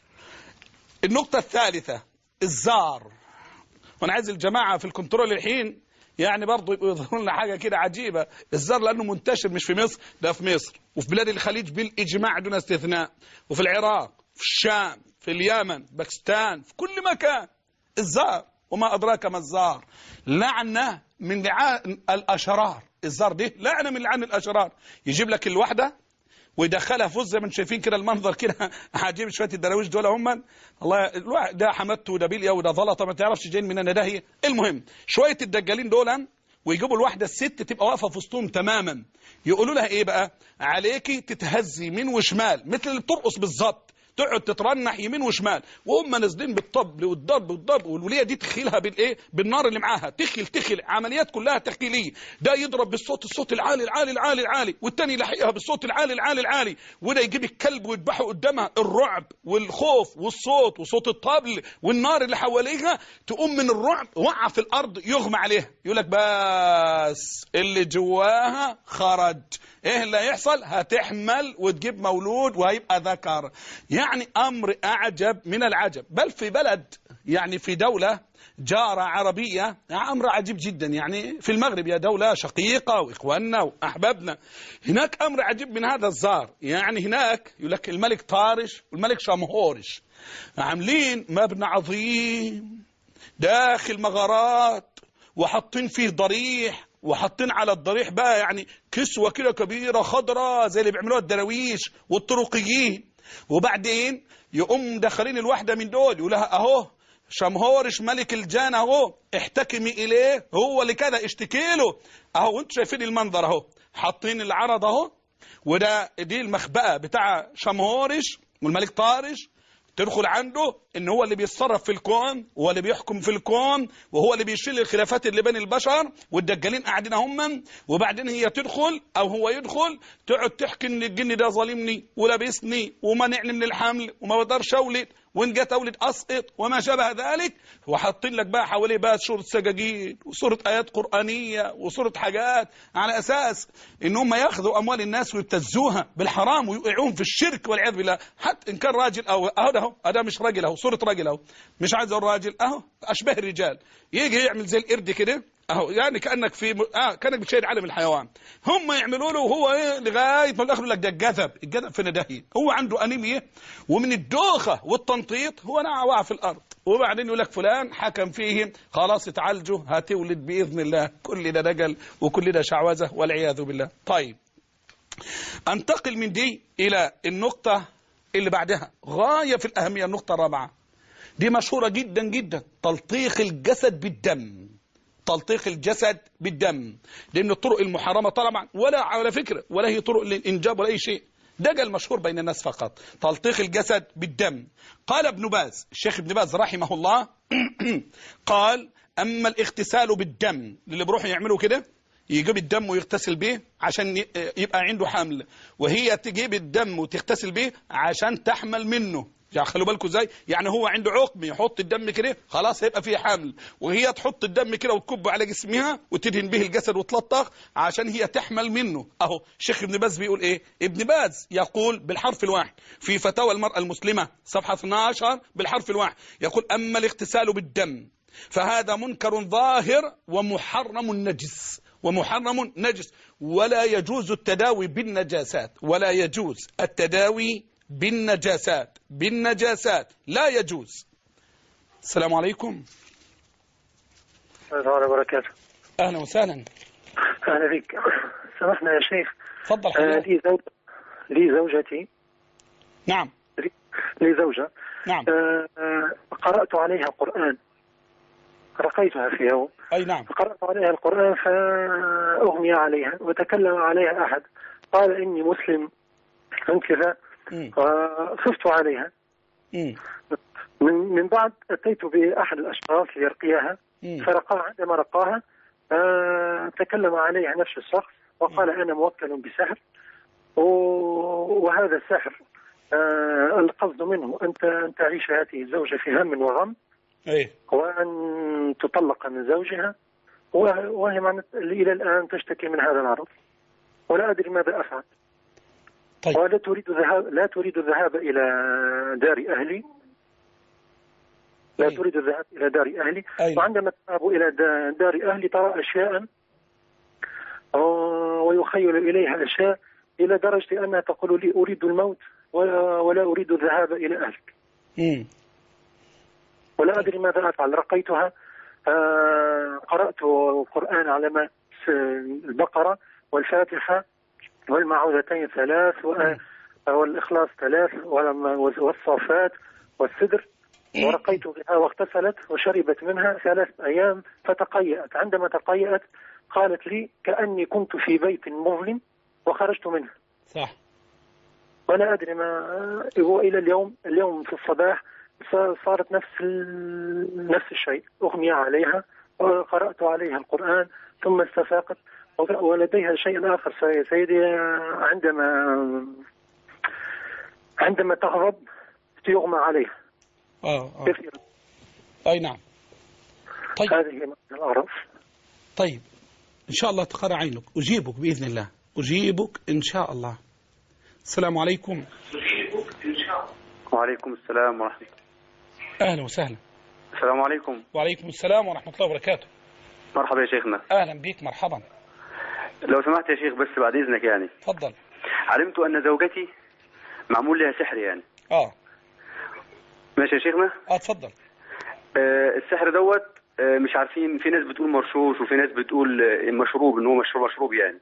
النقطه الثالثه الزار وانا عايز الجماعه في الكنترول الحين يعني برضه يبقوا يظهروا لنا حاجه كده عجيبه الزار لانه منتشر مش في مصر ده في مصر وفي بلاد الخليج بالاجماع دون استثناء وفي العراق في الشام في اليمن باكستان في كل مكان الزار وما ادراك ما الزار لعنه من لعان الاشرار الزار دي لعنه من لعان الاشرار يجيب لك الوحده ويدخلها فوز زي ما انتم شايفين كده المنظر كده عجيب شويه الدراويش دول هم الله الواحد ده حمدته وده بليه وده زلطه ما تعرفش جايين من ده هي المهم شويه الدجالين دول ويجيبوا الواحده الست تبقى واقفه في وسطهم تماما يقولوا لها ايه بقى عليكي تتهزي يمين وشمال مثل اللي بترقص بالظبط تقعد تترنح يمين وشمال وهم نازلين بالطبل والضرب والضرب والوليه دي تخيلها بالايه بالنار اللي معاها تخيل تخيل عمليات كلها تخيليه ده يضرب بالصوت الصوت العالي العالي العالي العالي والتاني يلحقها بالصوت العالي العالي العالي وده يجيب الكلب ويذبحه قدامها الرعب والخوف والصوت وصوت الطبل والنار اللي حواليها تقوم من الرعب وقع في الارض يغمى عليها يقول لك بس اللي جواها خرج ايه اللي هيحصل هتحمل وتجيب مولود وهيبقى ذكر يعني امر اعجب من العجب بل في بلد يعني في دولة جارة عربية امر عجيب جدا يعني في المغرب يا دولة شقيقة واخواننا واحبابنا هناك امر عجيب من هذا الزار يعني هناك يقول لك الملك طارش والملك شامهورش عاملين مبنى عظيم داخل مغارات وحاطين فيه ضريح وحاطين على الضريح بقى يعني كسوة كده كبيرة خضراء زي اللي بيعملوها الدراويش والطرقيين وبعدين يقوم داخلين الواحدة من دول يقول لها اهو شمهورش ملك الجان اهو احتكمي اليه هو اللي كذا اشتكي له اهو انتوا شايفين المنظر اهو حاطين العرض اهو وده دي المخبأة بتاع شمهورش والملك طارش تدخل عنده ان هو اللي بيتصرف في الكون وهو اللي بيحكم في الكون وهو اللي بيشيل الخلافات اللي بين البشر والدجالين قاعدين هم وبعدين هي تدخل او هو يدخل تقعد تحكي ان الجن ده ظالمني ولابسني ومنعني من الحمل وما بقدرش اولد وان جت اولد اسقط وما شابه ذلك وحاطين لك بقى حواليه بقى سوره سجاجيد وسوره ايات قرانيه وسوره حاجات على اساس ان هم ياخذوا اموال الناس ويبتزوها بالحرام ويوقعوهم في الشرك والعياذ بالله حتى ان كان راجل او اهو ده اهو ده مش راجل اهو صوره راجل اهو مش عايز اقول راجل اهو اشبه الرجال يجي يعمل زي القرد كده اهو يعني كانك في م... اه كانك بتشاهد عالم الحيوان هم يعملوا له وهو ايه لغايه ما الاخر لك ده الجذب الجذب في ندهي هو عنده انيميا ومن الدوخه والتنطيط هو نعى وقع في الارض وبعدين يقول لك فلان حكم فيه خلاص اتعالجوا هتولد باذن الله كل ده دجل وكل ده شعوذه والعياذ بالله طيب انتقل من دي الى النقطه اللي بعدها غايه في الاهميه النقطه الرابعه دي مشهوره جدا جدا تلطيخ الجسد بالدم تلطيخ الجسد بالدم دي من الطرق المحرمة طبعا ولا على فكرة ولا هي طرق للإنجاب ولا أي شيء دجل مشهور بين الناس فقط تلطيخ الجسد بالدم قال ابن باز الشيخ ابن باز رحمه الله قال أما الاغتسال بالدم اللي بيروحوا يعملوا كده يجيب الدم ويغتسل به عشان يبقى عنده حمل وهي تجيب الدم وتغتسل به عشان تحمل منه يعني خلوا بالكم ازاي يعني هو عنده عقم يحط الدم كده خلاص هيبقى فيه حمل وهي تحط الدم كده وتكبه على جسمها وتدهن به الجسد وتلطخ عشان هي تحمل منه اهو الشيخ ابن باز بيقول ايه ابن باز يقول بالحرف الواحد في فتاوى المرأة المسلمة صفحة 12 بالحرف الواحد يقول اما الاغتسال بالدم فهذا منكر ظاهر ومحرم نجس ومحرم نجس ولا يجوز التداوي بالنجاسات ولا يجوز التداوي بالنجاسات بالنجاسات لا يجوز السلام عليكم السلام عليكم وبركاته اهلا وسهلا اهلا بك سامحنا يا شيخ تفضل آه، حضرتك لي زوج لي زوجتي نعم لي زوجة نعم آه، آه، قرأت عليها قرآن رقيتها في يوم أي نعم فقرأت عليها القرآن فأغمي عليها وتكلم عليها أحد قال إني مسلم عن كذا مم. وخفت عليها مم. من من بعد أتيت بأحد الأشخاص ليرقيها مم. فرقاها عندما رقاها آه، تكلم عليها نفس الشخص وقال أنا موكل بسحر و- وهذا السحر آه، القصد منه أنت أن تعيش هذه الزوجة في هم وغم إيه وأن تطلق من زوجها وه- وهي معنت- إلى الآن تشتكي من هذا العرض ولا أدري ماذا أفعل طيب ولا تريد الذهاب لا تريد الذهاب إلى دار أهلي لا أي. تريد الذهاب إلى دار أهلي أي. وعندما تذهب إلى دا- دار أهلي ترى أشياء آه، ويخيل إليها أشياء إلى درجة أنها تقول لي أريد الموت ولا, ولا أريد الذهاب إلى أهلك مم. ولا أدري ماذا أفعل رقيتها آه، قرأت القرآن على ما البقرة والفاتحة والمعوذتين ثلاث و- والإخلاص ثلاث ولما- والصافات والسدر ورقيت بها واغتسلت وشربت منها ثلاث أيام فتقيأت عندما تقيأت قالت لي كأني كنت في بيت مظلم وخرجت منه صح ولا أدري ما وإلى اليوم اليوم في الصباح صار- صارت نفس ال- نفس الشيء أغمي عليها وقرأت عليها القرآن ثم استفاقت ولديها شيء آخر سي- سيدي عندما عندما تغضب يغمى عليها آه. آه. كثيرا أي نعم طيب هذه من الأعراف طيب إن شاء الله تقرأ عينك أجيبك بإذن الله أجيبك إن شاء الله السلام عليكم وعليكم السلام ورحمة أهلا وسهلا السلام عليكم وعليكم السلام ورحمة الله وبركاته مرحبا يا شيخنا أهلا بك مرحبا لو سمحت يا شيخ بس بعد إذنك يعني تفضل علمت أن زوجتي معمول لها سحر يعني آه ماشي يا شيخنا آه تفضل آه السحر دوت آه مش عارفين في ناس بتقول مرشوش وفي ناس بتقول آه مشروب ان هو مشروب مشروب يعني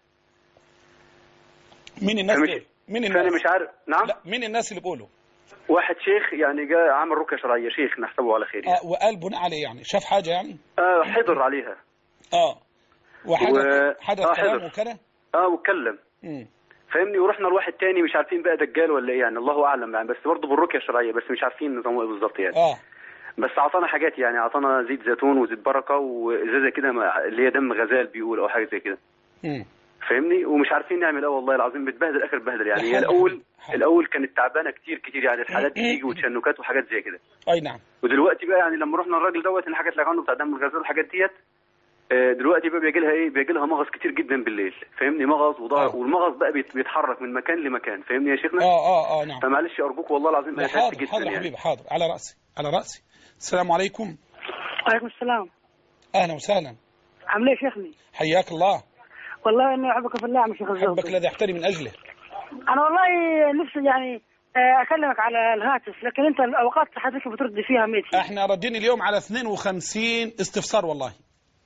مين الناس مش- دول مين فانا الناس مش عارف نعم لا مين الناس اللي بيقولوا واحد شيخ يعني جاء عمل ركعه شرعيه شيخ نحسبه على خير يعني. آه وقال بناء عليه يعني شاف حاجة يعني آه حضر عليها آه وحدث و- حدث آه، كلام حضر. وكده اه واتكلم مم. فاهمني ورحنا لواحد تاني مش عارفين بقى دجال ولا ايه يعني الله اعلم يعني بس برضه بالرقيه الشرعيه بس مش عارفين نظامه ايه بالظبط يعني آه بس اعطانا حاجات يعني اعطانا زيت زيتون وزيت بركه وازازه كده ما- اللي هي دم غزال بيقول او حاجه زي كده مم. فاهمني ومش عارفين نعمل ايه والله العظيم بتبهدل اخر بهدل يعني هي حاضر، الاول حاضر. الاول كانت تعبانه كتير كتير يعني الحالات بتيجي وتشنكات وحاجات زي كده أي نعم ودلوقتي بقى يعني لما رحنا الراجل دوت اللي حكت لك عنه بتاع دم الغزال والحاجات ديت آه، دلوقتي بقى بيجي لها ايه بيجي لها مغص كتير جدا بالليل فاهمني مغص وضهر آه. والمغص بقى بيت- بيتحرك من مكان لمكان فاهمني يا شيخنا آه آه آه نعم فمعلش ارجوك والله العظيم لا انا تعبت حاضر جدا حاضر يا يعني حبيبي حاضر على رأسي على رأسي السلام عليكم وعليكم السلام أهلا وسهلا عامل ايه يا شيخني؟ حياك الله والله اني احبك في الله يا عم شيخ حبك الزوجي الذي احترم من أجله انا والله نفسي يعني آه، اكلمك على الهاتف لكن انت الاوقات حضرتك بترد فيها ميتي احنا ردين اليوم على 52 استفسار والله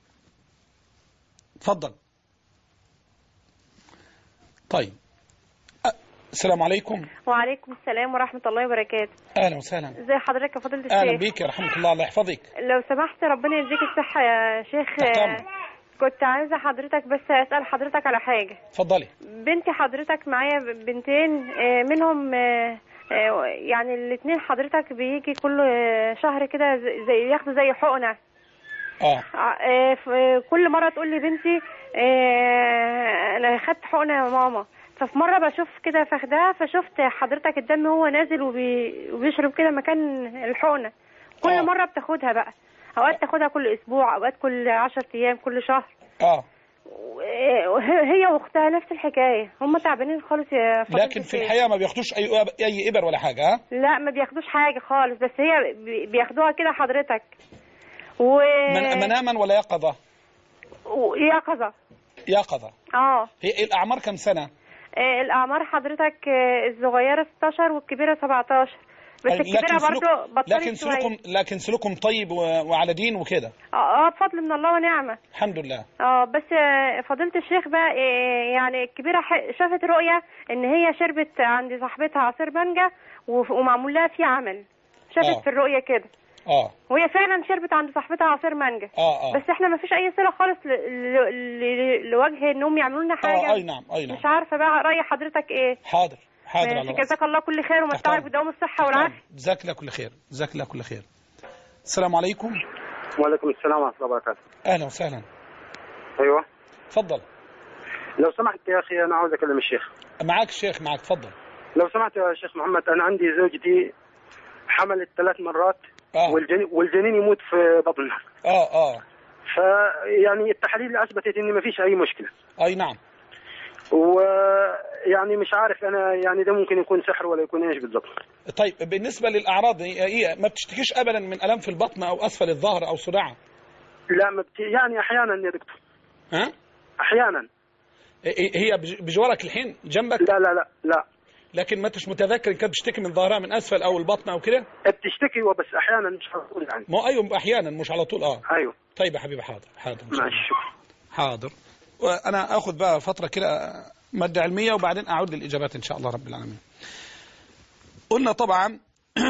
تفضل طيب أ- السلام عليكم وعليكم السلام ورحمة الله وبركاته اهلا وسهلا ازي حضرتك يا فضيلة اهلا الشيخ بيك يرحمك الله الله يحفظك لو سمحت ربنا يديك الصحة يا شيخ تحت آه، أمرك. كنت عايزة حضرتك بس أسأل حضرتك على حاجة تفضلي بنتي حضرتك معايا ب- بنتين آه، منهم آه، آه، يعني الاتنين حضرتك بيجي كل آه، شهر كده زي زي- ياخدوا زي حقنة اه ع- آه، ف- آه، كل مرة تقول لي بنتي آه، أنا خدت حقنة يا ماما ففي مرة بشوف كده فاخداها فشفت حضرتك الدم هو نازل وبي... وبيشرب كده مكان الحقنة كل آه. مرة بتاخدها بقى أوقات تاخدها كل أسبوع أوقات كل عشر أيام كل شهر اه وه- هي واختها نفس الحكايه هم تعبانين خالص يا فضيلة لكن في الشيخ. الحقيقه ما بياخدوش اي اي ابر ولا حاجه ها لا ما بياخدوش حاجه خالص بس هي بي- بياخدوها كده حضرتك و من مناما ولا يقظه ويقظه يقظه اه هي الاعمار كم سنه آه، الاعمار حضرتك آه، الصغيره 16 والكبيره 17 بس الكبيره سلوك برضه بطلت لكن شوية. سلوكم لكن سلوكم طيب و- وعلى دين وكده اه اه بفضل من الله ونعمه الحمد لله اه بس آه، فضيلة الشيخ بقى آه، يعني الكبيرة ح- شافت رؤية ان هي شربت عند صاحبتها عصير مانجا وف- ومعمول لها فيه عمل شافت آه. في الرؤية كده اه وهي فعلا شربت عند صاحبتها عصير مانجا اه اه بس احنا ما فيش اي صله خالص ل... ل... ل... لوجه انهم يعملوا لنا حاجه اه اي نعم اي نعم مش عارفه بقى راي حضرتك ايه حاضر حاضر على ماشي رأسي. جزاك الله كل خير تحت ومتعك أمرك. بدوام الصحه والعافيه جزاك الله كل خير جزاك الله كل خير السلام عليكم وعليكم السلام ورحمة الله وبركاته اهلا وسهلا أيوة تفضل لو سمحت يا أخي أنا عاوز أكلم الشيخ معك الشيخ معك تفضل لو سمحت يا شيخ محمد أنا عندي زوجتي حملت ثلاث مرات اه والجنين, والجنين يموت في بطنها اه اه فيعني التحاليل أثبتت إن ما فيش أي مشكلة اي نعم ويعني مش عارف أنا يعني ده ممكن يكون سحر ولا يكون إيش بالضبط طيب بالنسبة للأعراض هي هي ما بتشتكيش أبدا من ألم في البطن أو أسفل الظهر أو صداع لا ما بت... يعني أحيانا يا دكتور ها أحيانا هي هي بج- بجوارك الحين جنبك لا لا لا لا لكن ما انتش متذكر إن كانت بتشتكي من ظهرها من أسفل أو البطن أو كده بتشتكي وبس أحيانا مش هقول يعني ما أيوة أحيانا مش على طول أه أيوة طيب يا حبيبي حاضر حاضر إن شاء الله. ماشي شكرا حاضر وأنا أخذ بقى فترة كده مادة علمية وبعدين أعود للإجابات إن شاء الله رب العالمين قلنا طبعا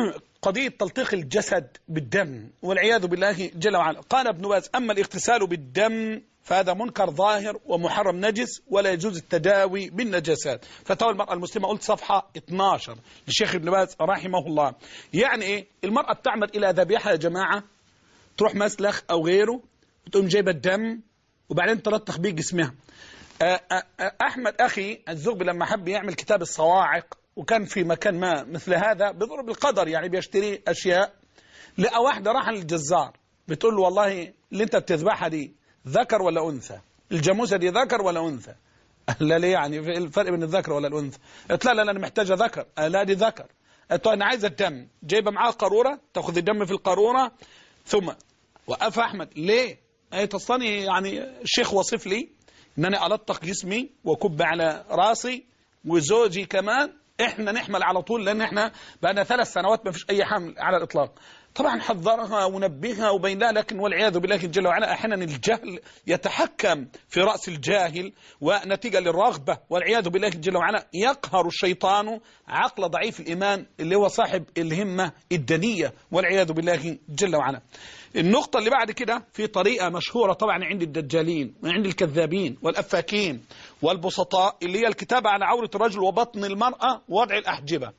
قضية تلطيخ الجسد بالدم والعياذ بالله جل وعلا قال ابن باز أما الاغتسال بالدم فهذا منكر ظاهر ومحرم نجس ولا يجوز التداوي بالنجاسات فتاوى المرأة المسلمة قلت صفحة 12 للشيخ ابن باز رحمه الله يعني إيه المرأة بتعمد إلى ذبيحة يا جماعة تروح مسلخ أو غيره وتقوم جايبة الدم وبعدين تلطخ بيه جسمها آه، آه، آه، أحمد أخي الزغبي لما حب يعمل كتاب الصواعق وكان في مكان ما مثل هذا بضرب القدر يعني بيشتري أشياء لقى واحدة راح للجزار بتقول له والله اللي أنت بتذبحها دي ذكر ولا أنثى الجاموسة دي ذكر ولا أنثى قال لا ليه يعني في الفرق بين الذكر ولا الأنثى قالت لا لا لا، أنا محتاجة ذكر قال لا دي ذكر قالت له أنا عايزة الدم جايبة معاها قارورة تاخذ الدم في القارورة ثم وقف أحمد ليه؟ قالت أصلاني يعني الشيخ وصف لي ان انا الطخ جسمي واكب على راسي وزوجي كمان احنا نحمل على طول لان احنا بقى ثلاث سنوات ما فيش اي حمل على الاطلاق طبعا حذرها ونبهها وبين لها لكن والعياذ بالله جل وعلا احيانا الجهل يتحكم في راس الجاهل ونتيجه للرغبه والعياذ بالله جل وعلا يقهر الشيطان عقل ضعيف الايمان اللي هو صاحب الهمه الدنيه والعياذ بالله جل وعلا النقطة اللي بعد كده في طريقة مشهورة طبعا عند الدجالين وعند الكذابين والأفاكين والبسطاء اللي هي الكتابة على عورة الرجل وبطن المرأة ووضع الأحجبة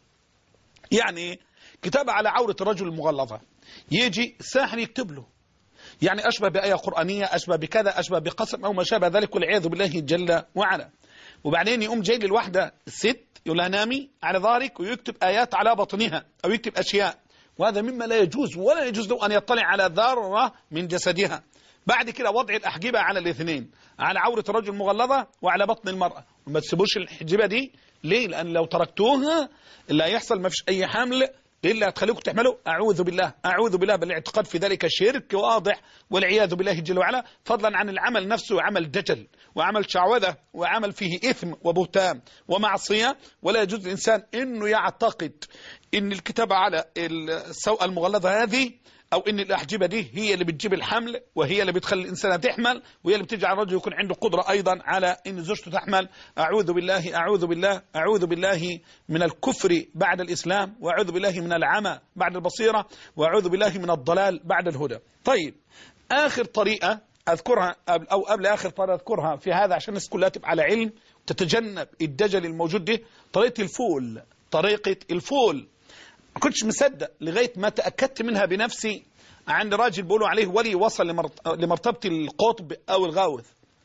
يعني إيه؟ كتابة على عورة الرجل المغلظة يجي ساحر يكتب له يعني أشبه بآية قرآنية أشبه بكذا أشبه بقسم أو ما شابه ذلك والعياذ بالله جل وعلا وبعدين يقوم جاي للواحدة الست يقول لها نامي على ظهرك ويكتب آيات على بطنها أو يكتب أشياء وهذا مما لا يجوز ولا يجوز له أن يطلع على ذرة من جسدها بعد كده وضع الأحجبة على الاثنين على عورة الرجل المغلظة وعلى بطن المرأة وما تسيبوش الحجبة دي ليه لأن لو تركتوها اللي هيحصل ما فيش أي حمل إلا هتخليكم تحملوا أعوذ بالله أعوذ بالله بالاعتقاد في ذلك شرك واضح والعياذ بالله جل وعلا فضلا عن العمل نفسه عمل دجل وعمل شعوذة وعمل فيه إثم وبهتان ومعصية ولا يجوز الإنسان أنه يعتقد أن الكتابة على السوء المغلظة هذه أو أن الأحجبة دي هي اللي بتجيب الحمل وهي اللي بتخلي الإنسان تحمل وهي اللي بتجعل الرجل يكون عنده قدرة أيضا على أن زوجته تحمل أعوذ بالله أعوذ بالله أعوذ بالله من الكفر بعد الإسلام وأعوذ بالله من العمى بعد البصيرة وأعوذ بالله من الضلال بعد الهدى طيب آخر طريقة أذكرها قبل- أو قبل آخر طريقة أذكرها في هذا عشان الناس كلها تبقى على علم تتجنب الدجل الموجود ده طريقة الفول طريقة الفول ما كنتش مصدق لغايه ما تاكدت منها بنفسي عند راجل بيقولوا عليه ولي وصل لمرت- لمرتبه القطب او الغاوث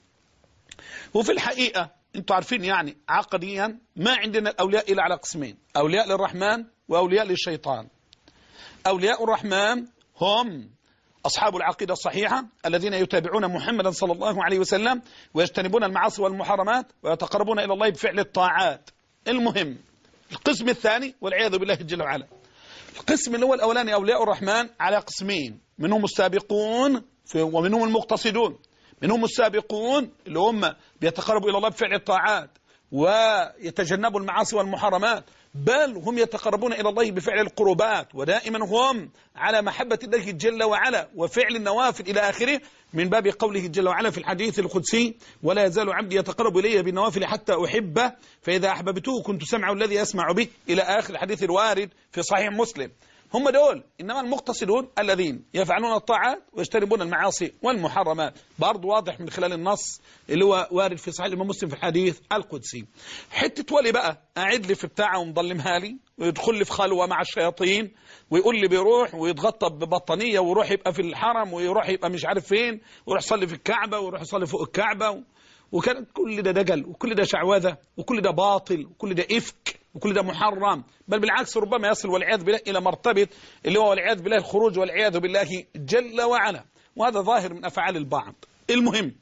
وفي الحقيقه انتوا عارفين يعني عقديا ما عندنا الاولياء الا على قسمين اولياء للرحمن واولياء للشيطان اولياء الرحمن هم أصحاب العقيدة الصحيحة الذين يتابعون محمدا صلى الله عليه وسلم ويجتنبون المعاصي والمحرمات ويتقربون إلى الله بفعل الطاعات المهم القسم الثاني والعياذ بالله جل وعلا القسم اللي هو الأولاني أولياء الرحمن على قسمين منهم السابقون في- ومنهم المقتصدون منهم السابقون اللي هم بيتقربوا إلى الله بفعل الطاعات ويتجنبوا المعاصي والمحرمات بل هم يتقربون إلى الله بفعل القربات ودائما هم على محبة الله جل وعلا وفعل النوافل إلى آخره من باب قوله جل وعلا في الحديث القدسي ولا يزال عبدي يتقرب إلي بالنوافل حتى أحبه فإذا أحببته كنت سمعه الذي يسمع به إلى آخر الحديث الوارد في صحيح مسلم هم دول إنما المقتصدون الذين يفعلون الطاعات ويجتنبون المعاصي والمحرمات برضو واضح من خلال النص اللي هو وارد في صحيح الإمام مسلم في الحديث القدسي حتة ولي بقى قاعد لي في بتاعه ومظلمها لي ويدخل لي في خلوة مع الشياطين ويقول لي بيروح ويتغطى ببطانية ويروح يبقى في الحرم ويروح يبقى مش عارف فين ويروح يصلي في الكعبة ويروح يصلي فوق الكعبة وكان كل ده دجل وكل ده شعوذة وكل ده باطل وكل ده إفك وكل ده محرم بل بالعكس ربما يصل والعياذ بالله إلى مرتبة اللي هو والعياذ بالله الخروج والعياذ بالله جل وعلا وهذا ظاهر من أفعال البعض المهم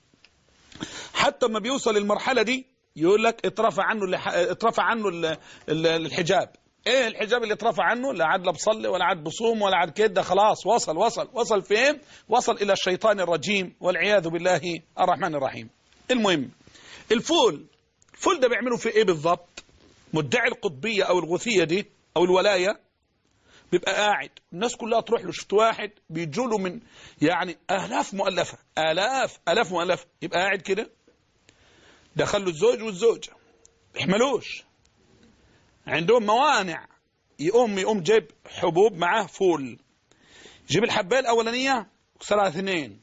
حتى ما بيوصل المرحلة دي يقول لك اترفع عنه اللح... اترفع عنه ال... ال... الحجاب ايه الحجاب اللي اترفع عنه لا عاد لا بصلي ولا عاد بصوم ولا عاد كده خلاص وصل وصل وصل فين وصل الى الشيطان الرجيم والعياذ بالله الرحمن الرحيم المهم الفول الفول ده بيعملوا في ايه بالضبط مدعي القطبية او الغوثية دي او الولاية بيبقى قاعد الناس كلها تروح له شفت واحد بيجوا له من يعني الاف مؤلفة الاف الاف مؤلفة يبقى قاعد كده دخل له الزوج والزوجة بيحملوش عندهم موانع يقوم يقوم جايب حبوب معاه فول يجيب الحبايه الاولانيه يكسرها اثنين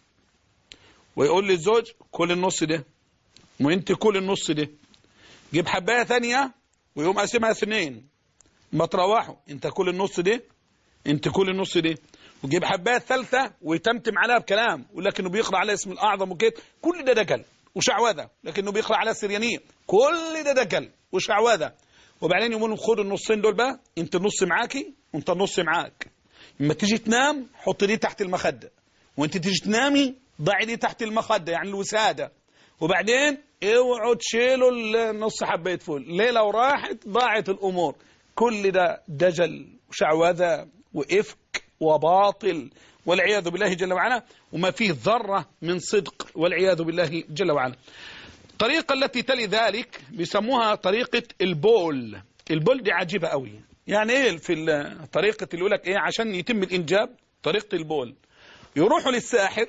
ويقول للزوج كل النص ده وانت كل النص ده جيب حبايه ثانيه ويقوم قاسمها اثنين ما تروحوا انت كل النص ده انت كل النص ده وجيب حبايه ثالثه ويتمتم عليها بكلام ولكنه بيقرا على اسم الاعظم وكده كل ده دجل وشعوذه لكنه بيقرا على السريانيه كل ده دجل وشعوذه وبعدين يقولوا خد النصين دول بقى انت النص معاكي وانت النص معاك لما تيجي تنام حط دي تحت المخده وانت تيجي تنامي ضعي دي تحت المخده يعني الوساده وبعدين اوعوا تشيلوا النص حبايه فول ليه لو راحت ضاعت الامور كل ده دجل وشعوذه وافك وباطل والعياذ بالله جل وعلا وما فيه ذره من صدق والعياذ بالله جل وعلا الطريقة التي تلي ذلك بيسموها طريقة البول البول دي عجيبة قوي يعني ايه في الطريقة اللي يقول لك ايه عشان يتم الانجاب طريقة البول يروحوا للساحر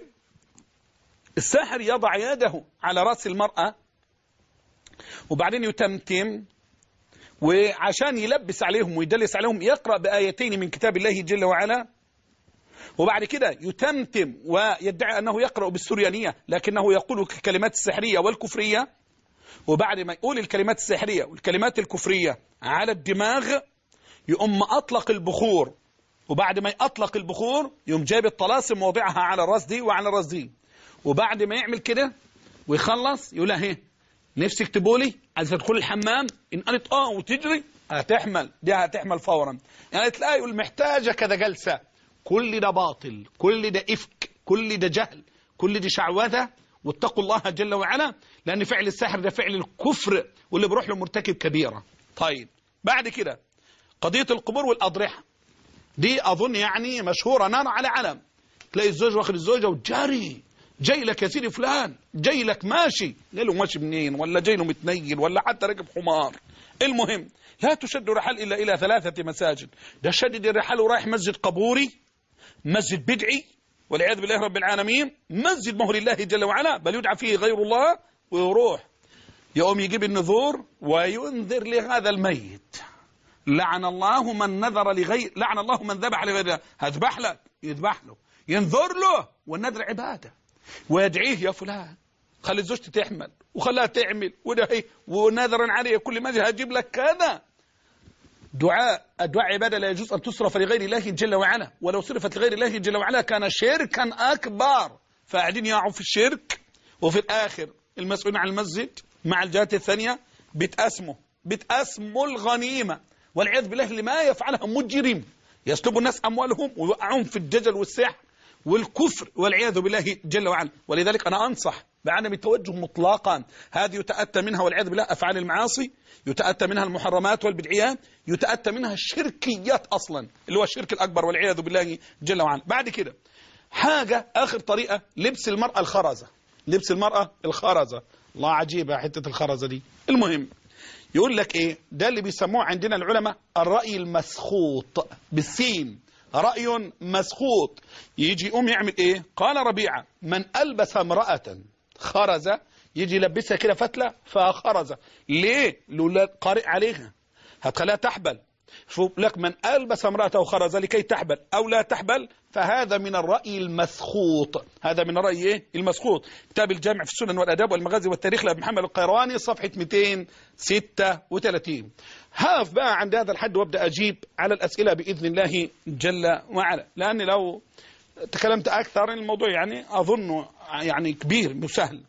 الساحر يضع يده على رأس المرأة وبعدين يتمتم وعشان يلبس عليهم ويدلس عليهم يقرأ بآيتين من كتاب الله جل وعلا وبعد كده يتمتم ويدعي أنه يقرأ بالسريانية لكنه يقول الكلمات السحرية والكفرية وبعد ما يقول الكلمات السحرية والكلمات الكفرية على الدماغ يقوم أطلق البخور وبعد ما يطلق البخور يقوم جايب الطلاسم ووضعها على الراس دي وعلى الراس دي وبعد ما يعمل كده ويخلص يقول لها ايه نفسك تبولي عايزه تدخل الحمام ان قالت اه وتجري هتحمل دي هتحمل فورا يعني تلاقي يقول محتاجه كذا جلسه كل ده باطل كل ده إفك كل ده جهل كل ده شعوذة واتقوا الله جل وعلا لأن فعل الساحر ده فعل الكفر واللي بيروح له مرتكب كبيرة طيب بعد كده قضية القبور والأضرحة دي أظن يعني مشهورة نار على علم تلاقي الزوج واخد الزوجة وجاري جاي لك يا سيدي فلان جاي لك ماشي قال له ماشي منين ولا جاي له متنيل ولا حتى راكب حمار المهم لا تشد رحال إلا إلى ثلاثة مساجد ده شدد الرحال ورايح مسجد قبوري مسجد بدعي والعياذ بالله رب العالمين مسجد مهر الله جل وعلا بل يدعى فيه غير الله ويروح يقوم يجيب النذور وينذر لهذا الميت لعن الله من نذر لغير لعن الله من ذبح لغير الله هذبح لك يذبح له ينذر له والنذر عباده ويدعيه يا فلان خلي زوجتي تحمل وخلاها تعمل وده هي ونذرا عليه كل ما هجيب لك كذا دعاء الدعاء عبادة لا يجوز أن تصرف لغير الله جل وعلا ولو صرفت لغير الله جل وعلا كان شركا أكبر فقاعدين يقعوا في الشرك وفي الآخر المسؤولين عن المسجد مع الجهات الثانية بتقسموا بتقسموا الغنيمة والعياذ بالله لما يفعلها مجرم يسلبوا الناس أموالهم ويوقعون في الدجل والسحر والكفر والعياذ بالله جل وعلا ولذلك أنا أنصح بعدم التوجه مطلقا هذه يتأتى منها والعياذ بالله أفعال المعاصي يتأتى منها المحرمات والبدعيات يتأتى منها الشركيات أصلا اللي هو الشرك الأكبر والعياذ بالله جل وعلا بعد كده حاجة آخر طريقة لبس المرأة الخرزة لبس المرأة الخرزة الله عجيبة حتة الخرزة دي المهم يقول لك ايه ده اللي بيسموه عندنا العلماء الرأي المسخوط بالسين رأي مسخوط يجي يقوم يعمل ايه قال ربيعة من ألبس امرأة خرزة يجي يلبسها كده فتلة فخرزة ليه لولا قارئ عليها هتخليها تحبل شوف لك من ألبس امرأته خرز لكي تحبل أو لا تحبل فهذا من الرأي المسخوط هذا من الرأي إيه؟ المسخوط كتاب الجامع في السنن والأداب والمغازي والتاريخ لأبي محمد القيرواني صفحة 236 هقف بقى عند هذا الحد وابدأ أجيب على الأسئلة بإذن الله جل وعلا لأن لو تكلمت أكثر الموضوع يعني أظنه يعني كبير مش سهل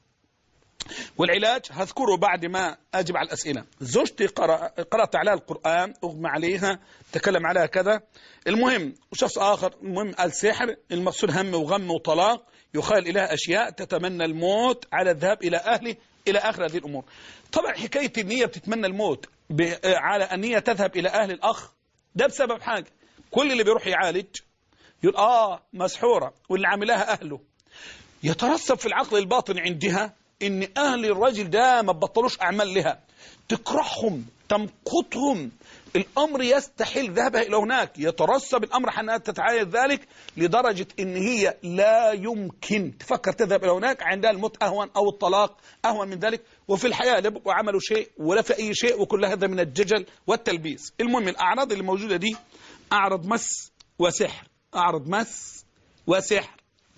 والعلاج هذكره بعد ما أجب على الأسئلة زوجتي قرأ قرأت عليها القرآن أغمى عليها تكلم عليها كذا المهم وشخص آخر المهم قال سحر المقصود هم وغم وطلاق يخيل إليها أشياء تتمنى الموت على الذهاب إلى أهله إلى آخر هذه الأمور طبعا حكاية النية بتتمنى الموت ب- على النية تذهب إلى أهل الأخ ده بسبب حاجة كل اللي بيروح يعالج يقول آه مسحورة واللي عاملها أهله يترسب في العقل الباطن عندها ان اهل الرجل ده ما بطلوش اعمال لها تكرههم تمقتهم الامر يستحيل ذهابها الى هناك يترسب الامر حتى تتعايد ذلك لدرجه ان هي لا يمكن تفكر تذهب الى هناك عندها الموت اهون او الطلاق اهون من ذلك وفي الحياه لا بيبقوا عملوا شيء ولا في اي شيء وكل هذا من الججل والتلبيس المهم الاعراض اللي موجوده دي اعرض مس وسحر اعرض مس وسحر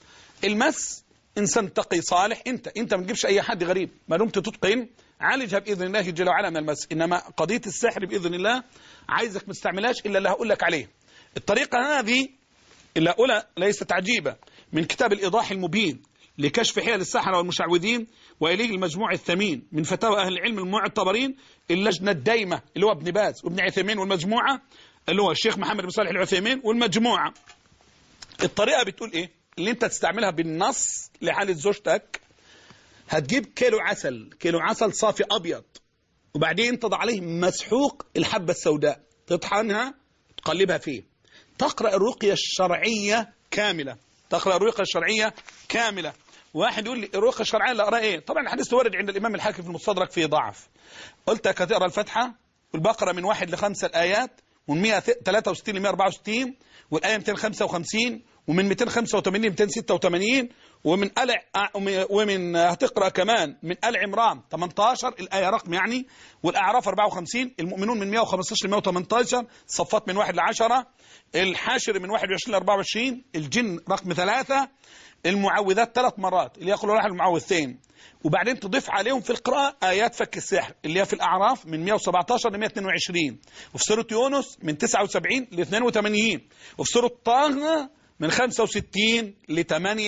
المس انسان تقي صالح انت انت ما تجيبش اي حد غريب ما دمت تتقن عالجها باذن الله جل وعلا من المس انما قضيه السحر باذن الله عايزك ما تستعملهاش الا اللي هقول لك عليه الطريقه هذه اللي هقولها ليست عجيبه من كتاب الايضاح المبين لكشف حيل السحرة والمشعوذين وإليه المجموع الثمين من فتاوى أهل العلم المعتبرين اللجنة الدايمة اللي هو ابن باز وابن عثيمين والمجموعة اللي هو الشيخ محمد بن صالح العثيمين والمجموعة الطريقة بتقول إيه اللي أنت تستعملها بالنص لحالة زوجتك هتجيب كيلو عسل كيلو عسل صافي أبيض وبعدين تضع عليه مسحوق الحبة السوداء تطحنها تقلبها فيه تقرأ الرقية الشرعية كاملة تقرأ الرقية الشرعية كاملة واحد يقول لي الرقية الشرعية اللي أقرأ إيه طبعا الحديث وارد عند الإمام الحاكم في المستدرك فيه ضعف قلت لك هتقرأ الفاتحة والبقرة من واحد لخمسة الآيات ومن 163 ل 164 والآية 255 ومن 285 ل 286 ومن آل ومن هتقرأ كمان من آل عمران 18 الآية رقم يعني والأعراف 54 المؤمنون من 115 ل 118 صفات من 1 ل 10 الحاشر من 21 ل 24 الجن رقم ثلاثة المعوذات ثلاث مرات اللي يقول واحد المعوذتين وبعدين تضيف عليهم في القراءة آيات فك السحر اللي هي في الأعراف من 117 ل 122 وفي سورة يونس من 79 ل 82 وفي سورة طه من 65 ل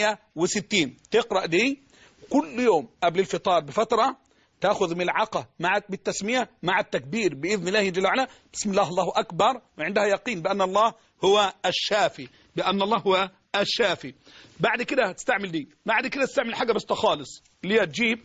68 تقرأ دي كل يوم قبل الفطار بفترة تأخذ ملعقة مع بالتسمية مع التكبير بإذن الله جل وعلا بسم الله الله أكبر وعندها يقين بأن الله هو الشافي بأن الله هو الشافي بعد كده هتستعمل دي بعد كده تستعمل حاجة بس خالص اللي هي تجيب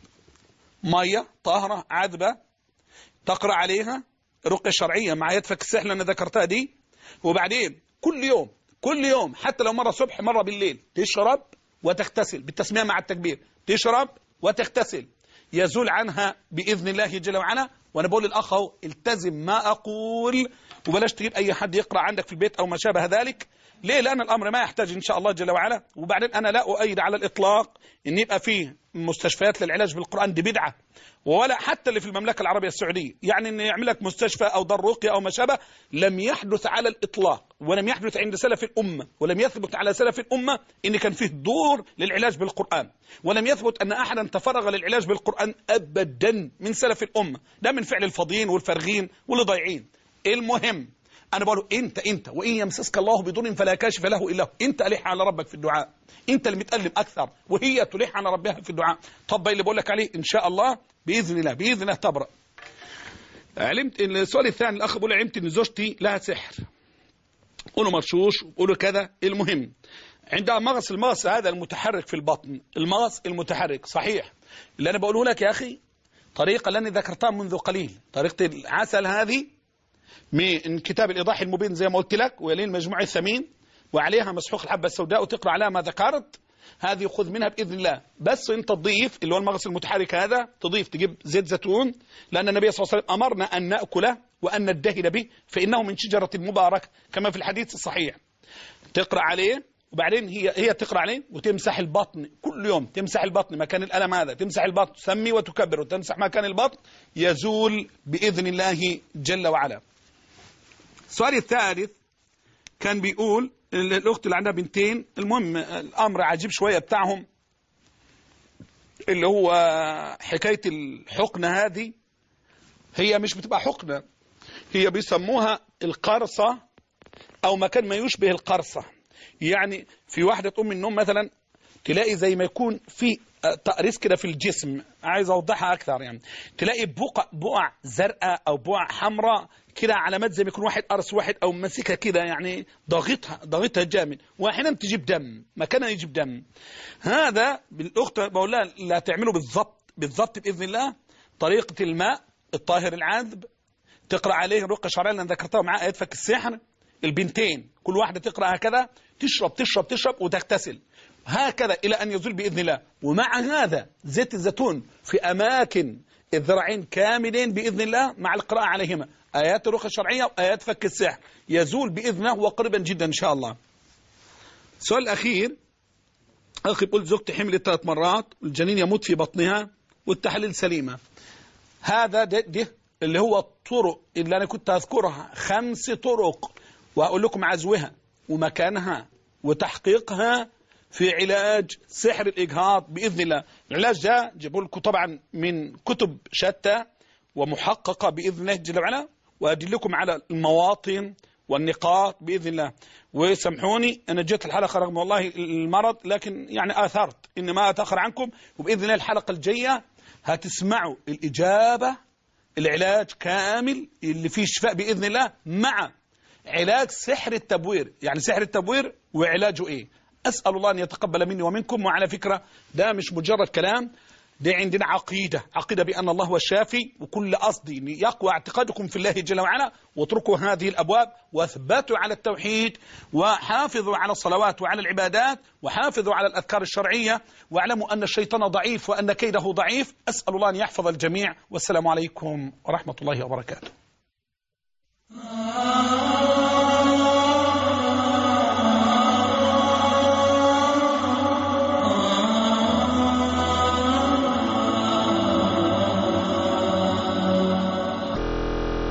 مية طاهرة عذبة تقرأ عليها رقية شرعية مع يدفك السحر اللي أنا ذكرتها دي وبعدين كل يوم كل يوم حتى لو مرة صبح مرة بالليل تشرب وتغتسل بالتسمية مع التكبير تشرب وتغتسل يزول عنها بإذن الله جل وعلا وأنا بقول للأخ اهو التزم ما أقول وبلاش تجيب أي حد يقرأ عندك في البيت أو ما شابه ذلك ليه لأن الأمر ما يحتاج إن شاء الله جل وعلا وبعدين أنا لا أؤيد على الإطلاق أن يبقى فيه مستشفيات للعلاج بالقرآن دي بدعة ولا حتى اللي في المملكة العربية السعودية يعني أن يعمل لك مستشفى أو دار رقية أو ما شابه لم يحدث على الإطلاق ولم يحدث عند سلف الأمة ولم يثبت على سلف الأمة أن كان فيه دور للعلاج بالقرآن ولم يثبت أن أحدا تفرغ للعلاج بالقرآن أبدا من سلف الأمة ده من فعل الفاضيين والفارغين واللي ضايعين المهم انا بقول انت انت وان يمسسك الله بضر فلا كاشف له الا هو انت الح على ربك في الدعاء انت اللي متالم اكثر وهي تلح على ربها في الدعاء طب اللي بقول لك عليه ان شاء الله باذن الله باذن الله تبرأ علمت السؤال الثاني الاخ بيقول علمت ان زوجتي لها سحر قولوا مرشوش وقولوا كذا المهم عندها مغص المغص هذا المتحرك في البطن المغص المتحرك صحيح اللي انا بقوله لك يا اخي طريقه اللي انا ذكرتها منذ قليل طريقه العسل هذه من كتاب الإيضاح المبين زي ما قلت لك ويلين المجموع الثمين وعليها مسحوق الحبة السوداء وتقرأ عليها ما ذكرت هذه خذ منها بإذن الله بس أنت تضيف اللي هو المغص المتحرك هذا تضيف تجيب زيت زيتون لأن النبي صلى الله عليه وسلم أمرنا أن نأكله وأن ندهن به فإنه من شجرة مباركة كما في الحديث الصحيح تقرأ عليه وبعدين هي هي تقرأ عليه وتمسح البطن كل يوم تمسح البطن مكان الألم هذا تمسح البطن تسمي وتكبر وتمسح مكان البطن يزول بإذن الله جل وعلا السؤال الثالث كان بيقول ال- الأخت اللي عندها بنتين المهم الأمر عجيب شوية بتاعهم اللي هو حكاية الحقنة هذه هي مش بتبقى حقنة هي بيسموها القرصة أو مكان ما يشبه القرصة يعني في واحدة تقوم من النوم مثلا تلاقي زي ما يكون في آه، تقريص كده في الجسم عايز اوضحها اكثر يعني تلاقي بقع بقع زرقاء او بقع حمراء كده علامات زي ما يكون واحد قرص واحد او ماسكها كده يعني ضاغطها ضاغطها جامد واحيانا تجيب دم مكانها يجيب دم هذا بالاخت بقول لها لا تعمله بالضبط بالضبط باذن الله طريقه الماء الطاهر العذب تقرا عليه الرقيه الشرعيه اللي انا ذكرتها مع ايات فك السحر البنتين كل واحده تقرا هكذا تشرب تشرب تشرب وتغتسل هكذا الى ان يزول باذن الله ومع هذا زيت الزيتون في اماكن الذراعين كاملين باذن الله مع القراءه عليهما ايات الرقيه الشرعيه وايات فك السحر يزول باذن الله وقريبا جدا ان شاء الله السؤال الاخير اخي قلت زوجتي حملت ثلاث مرات والجنين يموت في بطنها والتحاليل سليمه هذا ده, ده اللي هو الطرق اللي انا كنت اذكرها خمس طرق واقول لكم عزوها ومكانها وتحقيقها في علاج سحر الاجهاض باذن الله العلاج ده جابوا لكم طبعا من كتب شتى ومحققه باذن الله جل وعلا وادلكم على المواطن والنقاط باذن الله وسامحوني انا جيت الحلقه رغم والله المرض لكن يعني اثرت ان ما اتاخر عنكم وباذن الله الحلقه الجايه هتسمعوا الاجابه العلاج كامل اللي فيه شفاء باذن الله مع علاج سحر التبوير يعني سحر التبوير وعلاجه ايه اسال الله ان يتقبل مني ومنكم وعلى فكره ده مش مجرد كلام ده عندنا عقيدة عقيدة بأن الله هو الشافي وكل قصدي أن يقوى اعتقادكم في الله جل وعلا واتركوا هذه الأبواب واثبتوا على التوحيد وحافظوا على الصلوات وعلى العبادات وحافظوا على الأذكار الشرعية واعلموا أن الشيطان ضعيف وأن كيده ضعيف أسأل الله أن يحفظ الجميع والسلام عليكم ورحمة الله وبركاته